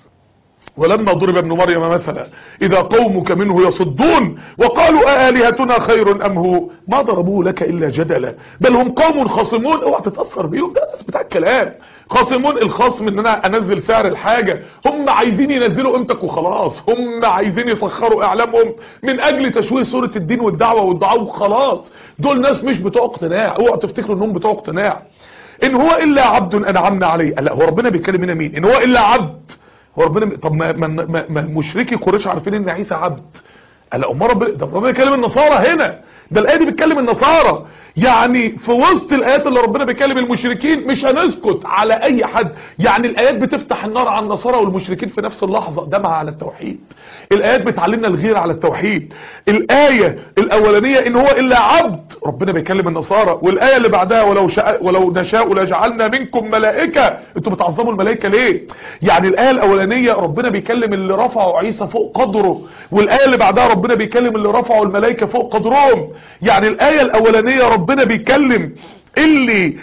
ولما ضرب ابن مريم مثلا إذا قومك منه يصدون وقالوا آلهتنا خير أم هو ما ضربوه لك إلا جدلا بل هم قوم خاصمون اوعى تتأثر بيهم ده الناس بتاع الكلام خاصمون الخصم ان انا انزل سعر الحاجة هم عايزين ينزلوا قيمتك وخلاص هم عايزين يسخروا اعلامهم من اجل تشويه صورة الدين والدعوة والدعاء وخلاص دول ناس مش بتوع اقتناع اوعى تفتكروا انهم بتوع اقتناع ان هو الا عبد انعمنا عليه لا هو ربنا بيتكلم هنا مين ان هو الا عبد هو ربنا طب ما ما ما, ما مشركي قريش عارفين ان عيسى عبد قال امال ربنا ده ربنا بيكلم النصارى هنا ده الايه دي بتكلم النصارى يعني في وسط الايات اللي ربنا بيكلم المشركين مش هنسكت على اي حد يعني الايات بتفتح النار على النصارى والمشركين في نفس اللحظه ده مع على التوحيد الايات بتعلمنا الغير على التوحيد الايه الاولانيه ان هو الا عبد ربنا بيكلم النصارى والايه اللي بعدها ولو شاء ولو نشاء لجعلنا منكم ملائكه انتوا بتعظموا الملائكه ليه يعني الايه الاولانيه ربنا بيكلم اللي رفعوا عيسى فوق قدره والايه اللي بعدها ربنا بيكلم اللي رفعوا الملائكه فوق قدرهم يعني الايه الاولانيه ربنا بيكلم اللي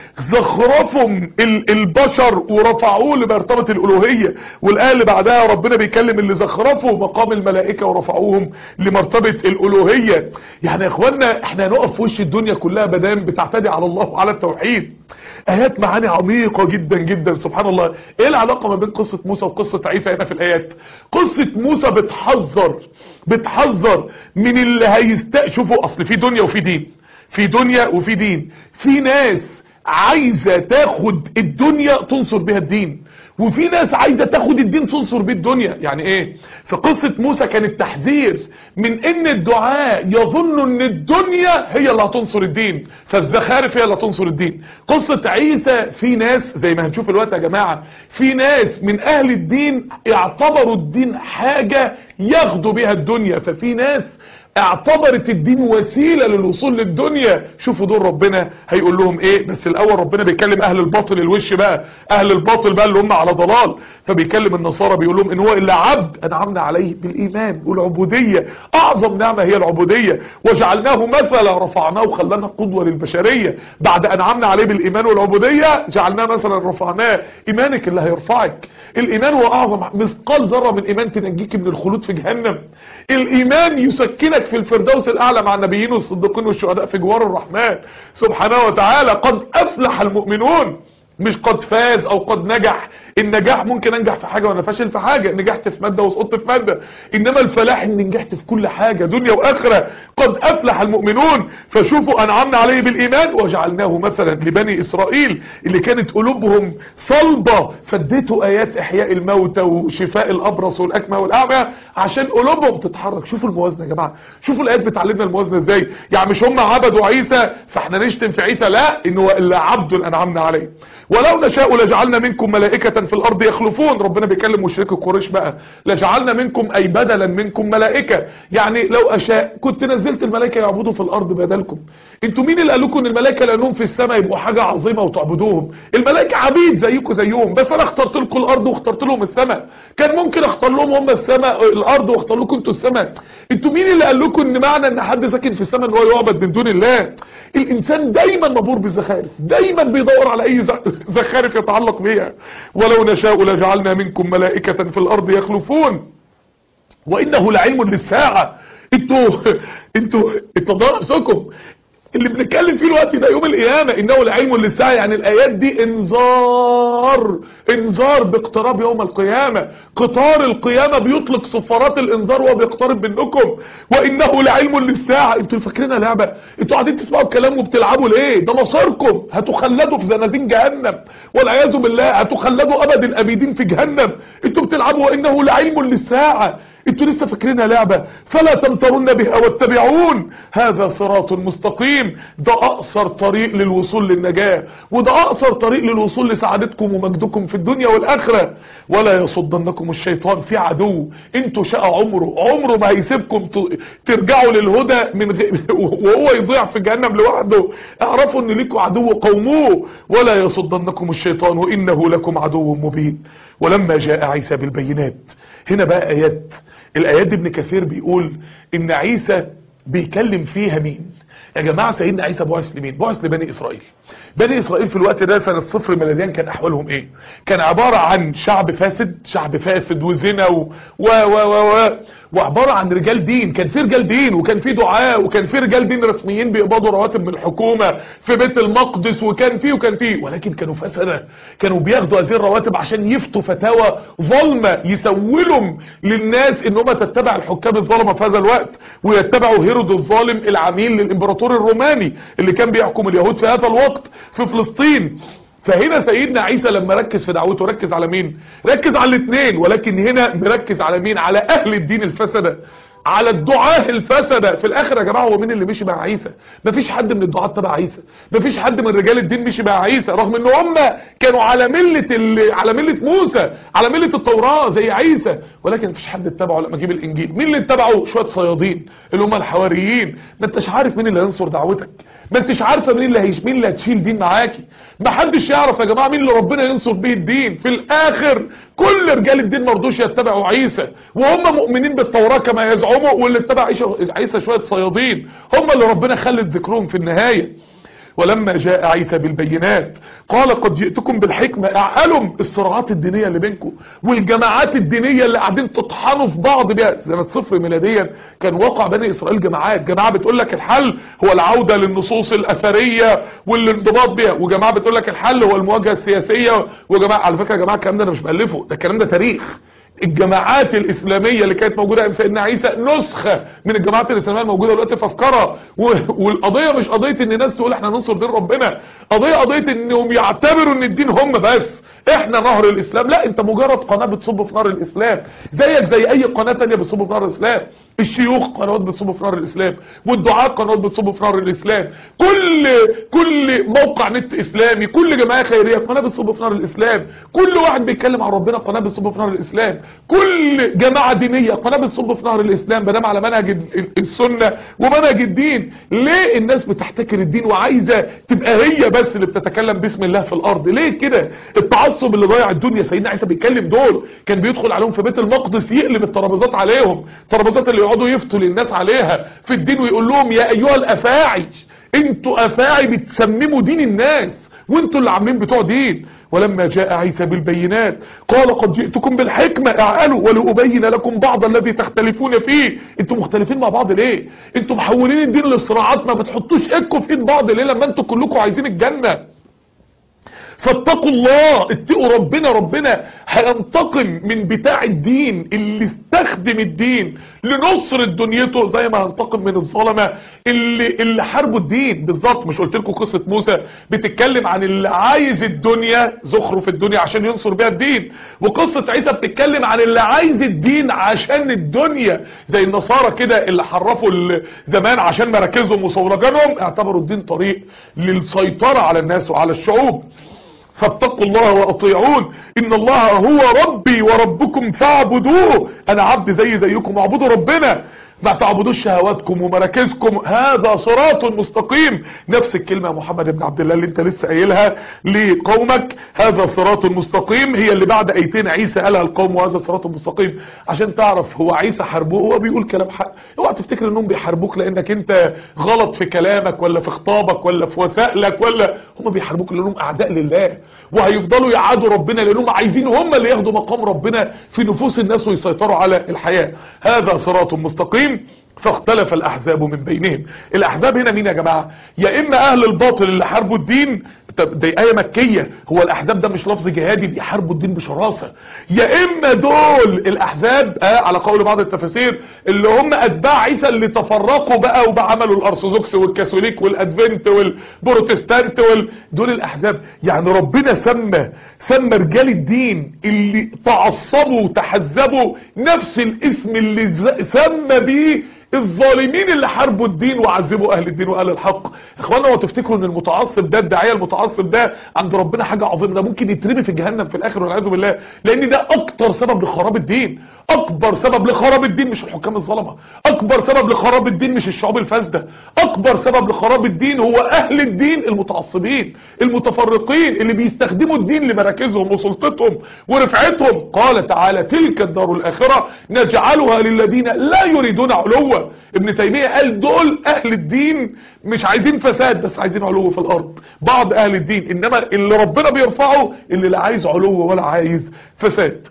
زخرفهم البشر ورفعوه لمرتبة الالوهية والايه اللي بعدها ربنا بيكلم اللي زخرفوا مقام الملائكة ورفعوهم لمرتبة الالوهية يعني يا اخوانا احنا هنقف في وش الدنيا كلها بدام بتعتدي على الله وعلى التوحيد ايات معاني عميقة جدا جدا سبحان الله ايه العلاقة ما بين قصة موسى وقصة عيسى هنا في الايات قصة موسى بتحذر بتحذر من اللي هيستشوفوا اصل في دنيا وفي دين في دنيا وفي دين في ناس عايزة تاخد الدنيا تنصر بها الدين وفي ناس عايزة تاخد الدين تنصر بيه الدنيا يعني ايه في قصة موسى كان التحذير من ان الدعاء يظن ان الدنيا هي اللي هتنصر الدين فالزخارف هي اللي هتنصر الدين قصة عيسى في ناس زي ما هنشوف الوقت يا جماعة في ناس من اهل الدين اعتبروا الدين حاجة ياخدوا بها الدنيا ففي ناس اعتبرت الدين وسيلة للوصول للدنيا شوفوا دول ربنا هيقول لهم ايه بس الاول ربنا بيكلم اهل الباطل الوش بقى اهل الباطل بقى اللي هم على ضلال فبيكلم النصارى بيقول لهم ان هو الا عبد انعمنا عليه بالايمان والعبودية اعظم نعمة هي العبودية وجعلناه مثلا رفعناه وخلانا قدوة للبشرية بعد انعمنا عليه بالايمان والعبودية جعلناه مثلا رفعناه ايمانك اللي هيرفعك الايمان هو اعظم مثقال ذره من ايمان تنجيك من الخلود في جهنم الايمان يسكنك في الفردوس الاعلى مع النبيين والصديقين والشهداء في جوار الرحمن سبحانه وتعالى قد افلح المؤمنون مش قد فاز او قد نجح النجاح ممكن انجح في حاجة وانا فاشل في حاجة نجحت في مادة وسقطت في مادة انما الفلاح ان نجحت في كل حاجة دنيا واخرة قد افلح المؤمنون فشوفوا انعمنا عليه بالايمان وجعلناه مثلا لبني اسرائيل اللي كانت قلوبهم صلبة فاديته ايات احياء الموتى وشفاء الابرص والاكمى والاعمى عشان قلوبهم تتحرك شوفوا الموازنة يا جماعة شوفوا الايات بتعلمنا الموازنة ازاي يعني مش هم عبدوا عيسى فاحنا نشتم في عيسى لا انه الا عبد انعمنا عليه ولو نشاء لجعلنا منكم ملائكة في الارض يخلفون ربنا بيكلم مشركي قريش بقى لجعلنا منكم اي بدلا منكم ملائكة يعني لو اشاء كنت نزلت الملائكة يعبدوا في الارض بدلكم انتوا مين اللي قال لكم ان الملائكة لانهم في السماء يبقوا حاجة عظيمة وتعبدوهم الملائكة عبيد زيكم زيهم بس انا اخترت لكم الارض واخترت لهم السماء كان ممكن اختار لهم هم السماء الارض واختار لكم انتوا السماء انتوا مين اللي قال لكم ان معنى ان حد ساكن في السماء ان هو يعبد من دون الله الانسان دايما مبور بالزخارف دايما بيدور على اي زخارف يتعلق بيها ولو نشاء لجعلنا منكم ملائكة في الارض يخلفون وانه لعلم للساعة انتوا انتوا اتضاء نفسكم اللي بنتكلم فيه الوقت ده يوم القيامة انه لعلم للساعة يعني الايات دي انذار انذار باقتراب يوم القيامة قطار القيامة بيطلق صفارات الانذار وهو بيقترب منكم وانه لعلم للساعة انتوا فاكرينها لعبة انتوا قاعدين تسمعوا الكلام وبتلعبوا ليه ده مصيركم هتخلدوا في زنازين جهنم والعياذ بالله هتخلدوا ابد الابدين في جهنم انتوا بتلعبوا وانه لعلم للساعة انتوا لسه فاكرينها لعبة فلا تمترن بها واتبعون هذا صراط مستقيم ده اقصر طريق للوصول للنجاة وده اقصر طريق للوصول لسعادتكم ومجدكم في الدنيا والاخرة ولا يصدنكم الشيطان في عدو انتوا شقى عمره عمره ما هيسيبكم ترجعوا للهدى من غ... وهو يضيع في جهنم لوحده اعرفوا ان ليكم عدو قوموه ولا يصدنكم الشيطان وانه لكم عدو مبين ولما جاء عيسى بالبينات هنا بقى ايات الايات دي ابن كثير بيقول ان عيسى بيكلم فيها مين يا جماعة سيدنا عيسى بعث لمين بعث لبني اسرائيل بني اسرائيل في الوقت ده سنة صفر ميلاديا كان احوالهم ايه كان عبارة عن شعب فاسد شعب فاسد وزنا و و و و, و وعبارة عن رجال دين كان في رجال دين وكان في دعاء وكان في رجال دين رسميين بيقبضوا رواتب من الحكومة في بيت المقدس وكان في وكان في ولكن كانوا فسدة كانوا بياخدوا هذه الرواتب عشان يفتوا فتاوى ظلمة يسولهم للناس ان هم تتبع الحكام الظلمة في هذا الوقت ويتبعوا هيرود الظالم العميل للامبراطور الروماني اللي كان بيحكم اليهود في هذا الوقت في فلسطين فهنا سيدنا عيسى لما ركز في دعوته ركز على مين ركز على الاثنين ولكن هنا مركز على مين على اهل الدين الفسده على الدعاه الفسده في الاخر يا جماعه هو مين اللي مشي مع عيسى مفيش حد من الدعاه تبع عيسى مفيش حد من رجال الدين مشي مع عيسى رغم ان هم كانوا على مله ال... على مله موسى على مله التوراه زي عيسى ولكن مفيش حد اتبعه لما جيب الانجيل مين اللي اتبعه شويه صيادين اللي هم الحواريين ما انتش عارف مين اللي هينصر دعوتك ما انتش عارفه مين اللي هيش مين اللي هتشيل دين معاكي ما حدش يعرف يا جماعه مين اللي ربنا ينصر بيه الدين في الاخر كل رجال الدين ما رضوش يتبعوا عيسى وهم مؤمنين بالتوراه كما يزعموا واللي اتبع عيسى شويه صيادين هم اللي ربنا خلد ذكرهم في النهايه ولما جاء عيسى بالبينات قال قد جئتكم بالحكمة اعقلوا الصراعات الدينية اللي بينكم والجماعات الدينية اللي قاعدين تطحنوا في بعض بيها سنة صفر ميلاديا كان واقع بني اسرائيل جماعات جماعة بتقول لك الحل هو العودة للنصوص الاثرية والانضباط بيها وجماعة بتقول لك الحل هو المواجهة السياسية وجماعة على فكرة يا جماعة الكلام ده انا مش بألفه ده الكلام ده تاريخ الجماعات الإسلامية اللي كانت موجودة أيام سيدنا عيسى نسخة من الجماعات الإسلامية الموجودة دلوقتي في أفكارها والقضية مش قضية إن ناس تقول إحنا ننصر دين ربنا قضية قضية إنهم يعتبروا إن الدين هم بس احنا نهر الاسلام لا انت مجرد قناة بتصب في نهر الاسلام زيك زي اي قناة تانية بتصب في نهر الاسلام الشيوخ قنوات بتصب في نهر الاسلام والدعاة قنوات بتصب في نهر الاسلام كل كل موقع نت اسلامي كل جماعة خيرية قناة بتصب في نهر الاسلام كل واحد بيتكلم عن ربنا قناة بتصب في نهر الاسلام كل جماعة دينية قناة بتصب في نهر الاسلام بدام على منهج السنة ومنهج الدين ليه الناس بتحتكر الدين وعايزة تبقى هي بس اللي بتتكلم باسم الله في الارض ليه كده التعصب اللي ضيع الدنيا سيدنا عيسى بيتكلم دول كان بيدخل عليهم في بيت المقدس يقلب الترابيزات عليهم الترابيزات اللي يقعدوا يفتوا للناس عليها في الدين ويقول لهم يا ايها الافاعي انتوا افاعي بتسمموا دين الناس وانتوا اللي عاملين بتوع دين ولما جاء عيسى بالبينات قال قد جئتكم بالحكمة اعقلوا ولأبين لكم بعض الذي تختلفون فيه انتوا مختلفين مع بعض ليه انتوا محولين الدين للصراعات ما بتحطوش ايدكم في ايد بعض ليه لما انتوا كلكم عايزين الجنة فاتقوا الله اتقوا ربنا ربنا هينتقم من بتاع الدين اللي استخدم الدين لنصر دنيته زي ما هينتقم من الظلمة اللي, اللي حاربوا الدين بالظبط مش قلت لكم قصة موسى بتتكلم عن اللي عايز الدنيا زخرف الدنيا عشان ينصر بيها الدين وقصة عيسى بتتكلم عن اللي عايز الدين عشان الدنيا زي النصارى كده اللي حرفوا زمان عشان مراكزهم وصولجانهم اعتبروا الدين طريق للسيطرة على الناس وعلى الشعوب فاتقوا الله واطيعون ان الله هو ربي وربكم فاعبدوه انا عبد زي زيكم اعبدوا ربنا ما تعبدوش شهواتكم ومراكزكم هذا صراط مستقيم نفس الكلمة يا محمد بن عبد الله اللي انت لسه قايلها لقومك هذا صراط مستقيم هي اللي بعد ايتين عيسى قالها القوم وهذا صراط مستقيم عشان تعرف هو عيسى حاربوه هو بيقول كلام حق اوعى تفتكر انهم بيحاربوك لانك انت غلط في كلامك ولا في خطابك ولا في وسائلك ولا هم بيحاربوك لانهم اعداء لله وهيفضلوا يعادوا ربنا لانهم عايزين هم اللي ياخدوا مقام ربنا في نفوس الناس ويسيطروا على الحياة هذا صراط مستقيم فاختلف الاحزاب من بينهم الاحزاب هنا مين يا جماعة يا اما اهل الباطل اللي حاربوا الدين دي آية مكية هو الأحزاب ده مش لفظ جهادي بيحاربوا الدين بشراسة يا إما دول الأحزاب آه على قول بعض التفاسير اللي هم أتباع عيسى اللي تفرقوا بقى وبعملوا الأرثوذكس والكاثوليك والأدفنت والبروتستانت وال... دول الأحزاب يعني ربنا سمى سمى رجال الدين اللي تعصبوا وتحزبوا نفس الاسم اللي سمى بيه الظالمين اللي حاربوا الدين وعذبوا اهل الدين واهل الحق اخوانا هو تفتكروا ان المتعصب ده الداعيه المتعصب ده عند ربنا حاجه عظيمه ده ممكن يترمي في جهنم في الاخر والعياذ بالله لان ده اكتر سبب لخراب الدين اكبر سبب لخراب الدين مش الحكام الظلمه اكبر سبب لخراب الدين مش الشعوب الفاسده اكبر سبب لخراب الدين هو اهل الدين المتعصبين المتفرقين اللي بيستخدموا الدين لمراكزهم وسلطتهم ورفعتهم قال تعالى تلك الدار الاخره نجعلها للذين لا يريدون علوا ابن تيمية قال دول اهل الدين مش عايزين فساد بس عايزين علو في الارض بعض اهل الدين انما اللي ربنا بيرفعه اللي لا عايز علو ولا عايز فساد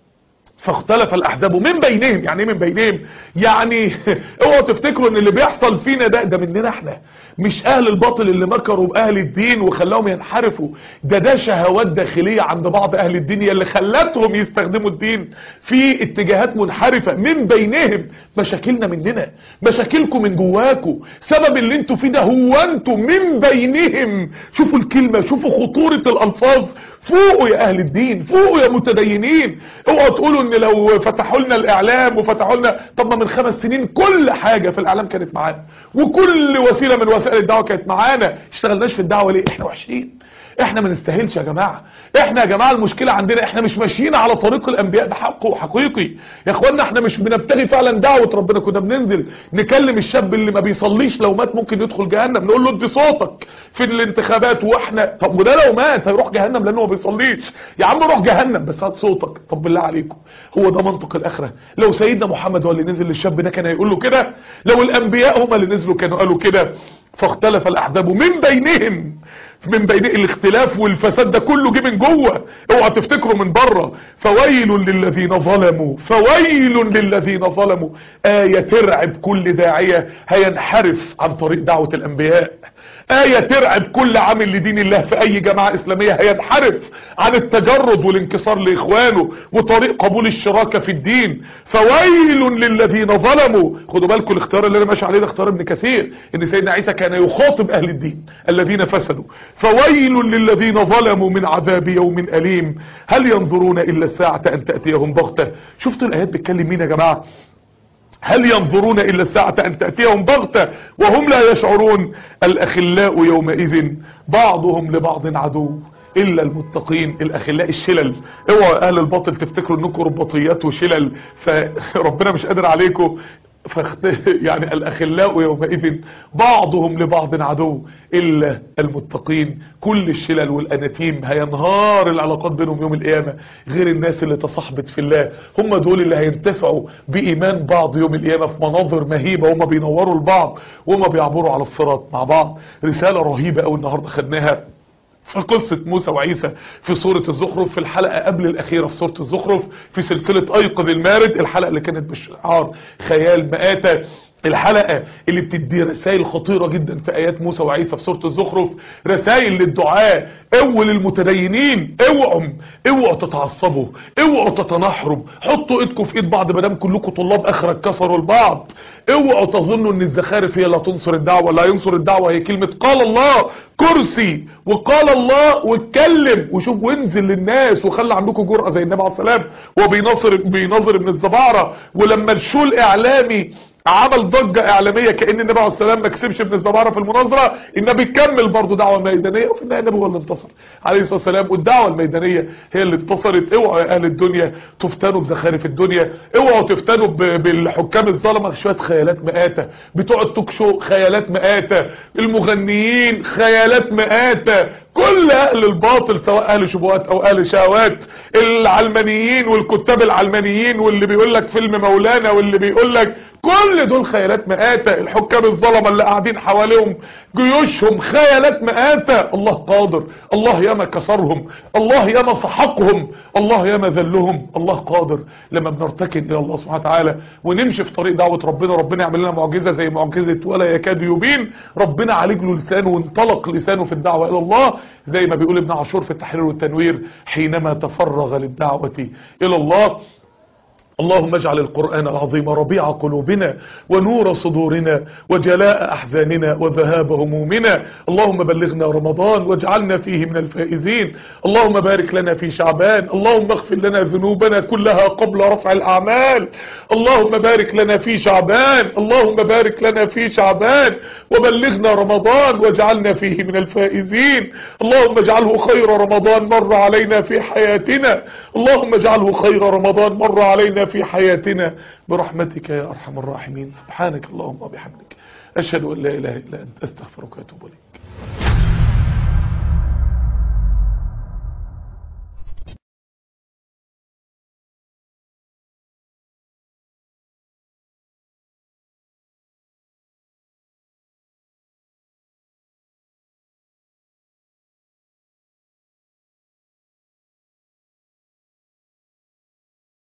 فاختلف الاحزاب من بينهم يعني ايه من بينهم يعني اوعوا تفتكروا ان اللي بيحصل فينا ده ده مننا احنا مش اهل الباطل اللي مكروا باهل الدين وخلاهم ينحرفوا ده ده شهوات داخلية عند بعض اهل الدين اللي خلتهم يستخدموا الدين في اتجاهات منحرفة من بينهم مشاكلنا مننا مشاكلكم من جواكم سبب اللي انتوا فيه ده هو انتوا من بينهم شوفوا الكلمة شوفوا خطورة الالفاظ فوقوا يا اهل الدين فوقوا يا متدينين اوعوا تقولوا ان لو فتحوا لنا الاعلام وفتحوا لنا طب ما من خمس سنين كل حاجة في الاعلام كانت معانا وكل وسيلة من وسائل الدعوة كانت معانا اشتغلناش في الدعوة ليه احنا وحشين احنا ما نستاهلش يا جماعة احنا يا جماعة المشكلة عندنا احنا مش ماشيين على طريق الانبياء ده حق وحقيقي يا اخوانا احنا مش بنبتغي فعلا دعوة ربنا كنا بننزل نكلم الشاب اللي ما بيصليش لو مات ممكن يدخل جهنم نقول له ادي صوتك في الانتخابات واحنا طب وده لو مات هيروح جهنم لانه ما بيصليش يا عم روح جهنم بس هات صوتك طب بالله عليكم هو ده منطق الاخره لو سيدنا محمد هو اللي نزل للشاب ده كان هيقول له كده لو الانبياء هم اللي نزلوا كانوا قالوا كده فاختلف الاحزاب من بينهم من بين الاختلاف والفساد ده كله جه من جوه اوعى تفتكروا من بره فويل للذين ظلموا فويل للذين ظلموا آية ترعب كل داعية هينحرف عن طريق دعوة الانبياء آية ترعب كل عامل لدين الله في اي جماعة اسلامية هينحرف عن التجرد والانكسار لاخوانه وطريق قبول الشراكة في الدين فويل للذين ظلموا خدوا بالكم الاختيار اللي انا ماشي عليه ده اختيار ابن كثير ان سيدنا عيسى كان يخاطب اهل الدين الذين فسدوا فويل للذين ظلموا من عذاب يوم أليم هل ينظرون إلا الساعة أن تأتيهم بغتة شفتوا الآيات بتكلم مين يا جماعة هل ينظرون إلا الساعة أن تأتيهم بغتة وهم لا يشعرون الأخلاء يومئذ بعضهم لبعض عدو إلا المتقين الأخلاء الشلل اوعوا أهل الباطل تفتكروا انكم رباطيات وشلل فربنا مش قادر عليكم فاخت... يعني الأخلاء يومئذ بعضهم لبعض عدو إلا المتقين كل الشلل والأناتيم هينهار العلاقات بينهم يوم القيامة غير الناس اللي تصاحبت في الله هم دول اللي هينتفعوا بإيمان بعض يوم القيامة في مناظر مهيبة هم بينوروا البعض وهم بيعبروا على الصراط مع بعض رسالة رهيبة أو النهاردة خدناها في قصة موسى وعيسى في سورة الزخرف في الحلقة قبل الأخيرة في سورة الزخرف في سلسلة أيقظ المارد الحلقة اللي كانت بشعار خيال مآتة الحلقة اللي بتدي رسائل خطيرة جدا في ايات موسى وعيسى في سورة الزخرف رسائل للدعاء اول المتدينين اوعوا اوعوا تتعصبوا اوعوا تتنحروا حطوا ايدكم في ايد بعض مادام كلكم طلاب اخرة كسروا البعض اوعوا تظنوا ان الزخارف هي اللي تنصر الدعوة ولا ينصر الدعوة هي كلمة قال الله كرسي وقال الله واتكلم وشوف وانزل للناس وخلي عندكم جرأة زي النبي عليه السلام وبيناصر بيناظر ابن الزبعرة ولما الشول اعلامي عمل ضجة اعلامية كأن النبي عليه السلام ما كسبش ابن الزبارة في المناظرة النبي كمل برضه دعوة ميدانية وفي النهاية النبي هو اللي انتصر عليه الصلاة والسلام والدعوة الميدانية هي اللي انتصرت اوعوا يا اهل الدنيا تفتنوا بزخارف الدنيا اوعوا تفتنوا ب- بالحكام الظلمة شوية خيالات مآتة بتوع التوك شو خيالات مآتة المغنيين خيالات مآتة كل اهل الباطل سواء اهل شبهات او اهل شهوات العلمانيين والكتاب العلمانيين واللي بيقول لك فيلم مولانا واللي بيقول لك كل دول خيالات مآتة الحكام الظلمة اللي قاعدين حواليهم جيوشهم خيالات مآتة الله قادر الله ياما كسرهم الله ياما سحقهم الله ياما ذلهم الله قادر لما بنرتكن الى الله سبحانه وتعالى ونمشي في طريق دعوة ربنا ربنا يعمل لنا معجزة زي معجزة ولا يكاد يبين ربنا عالج له لسانه وانطلق لسانه في الدعوة الى الله زي ما بيقول ابن عاشور في التحرير والتنوير حينما تفرغ للدعوة الى الله اللهم اجعل القرآن العظيم ربيع قلوبنا ونور صدورنا وجلاء أحزاننا وذهاب همومنا اللهم بلغنا رمضان واجعلنا فيه من الفائزين اللهم بارك لنا في شعبان اللهم اغفر لنا ذنوبنا كلها قبل رفع الأعمال اللهم بارك لنا في شعبان اللهم بارك لنا في شعبان وبلغنا رمضان واجعلنا فيه من الفائزين اللهم اجعله خير رمضان مر علينا في حياتنا اللهم اجعله خير رمضان مر علينا في حياتنا برحمتك يا أرحم الراحمين سبحانك اللهم وبحمدك أشهد أن لا إله إلا أنت أستغفرك وأتوب إليك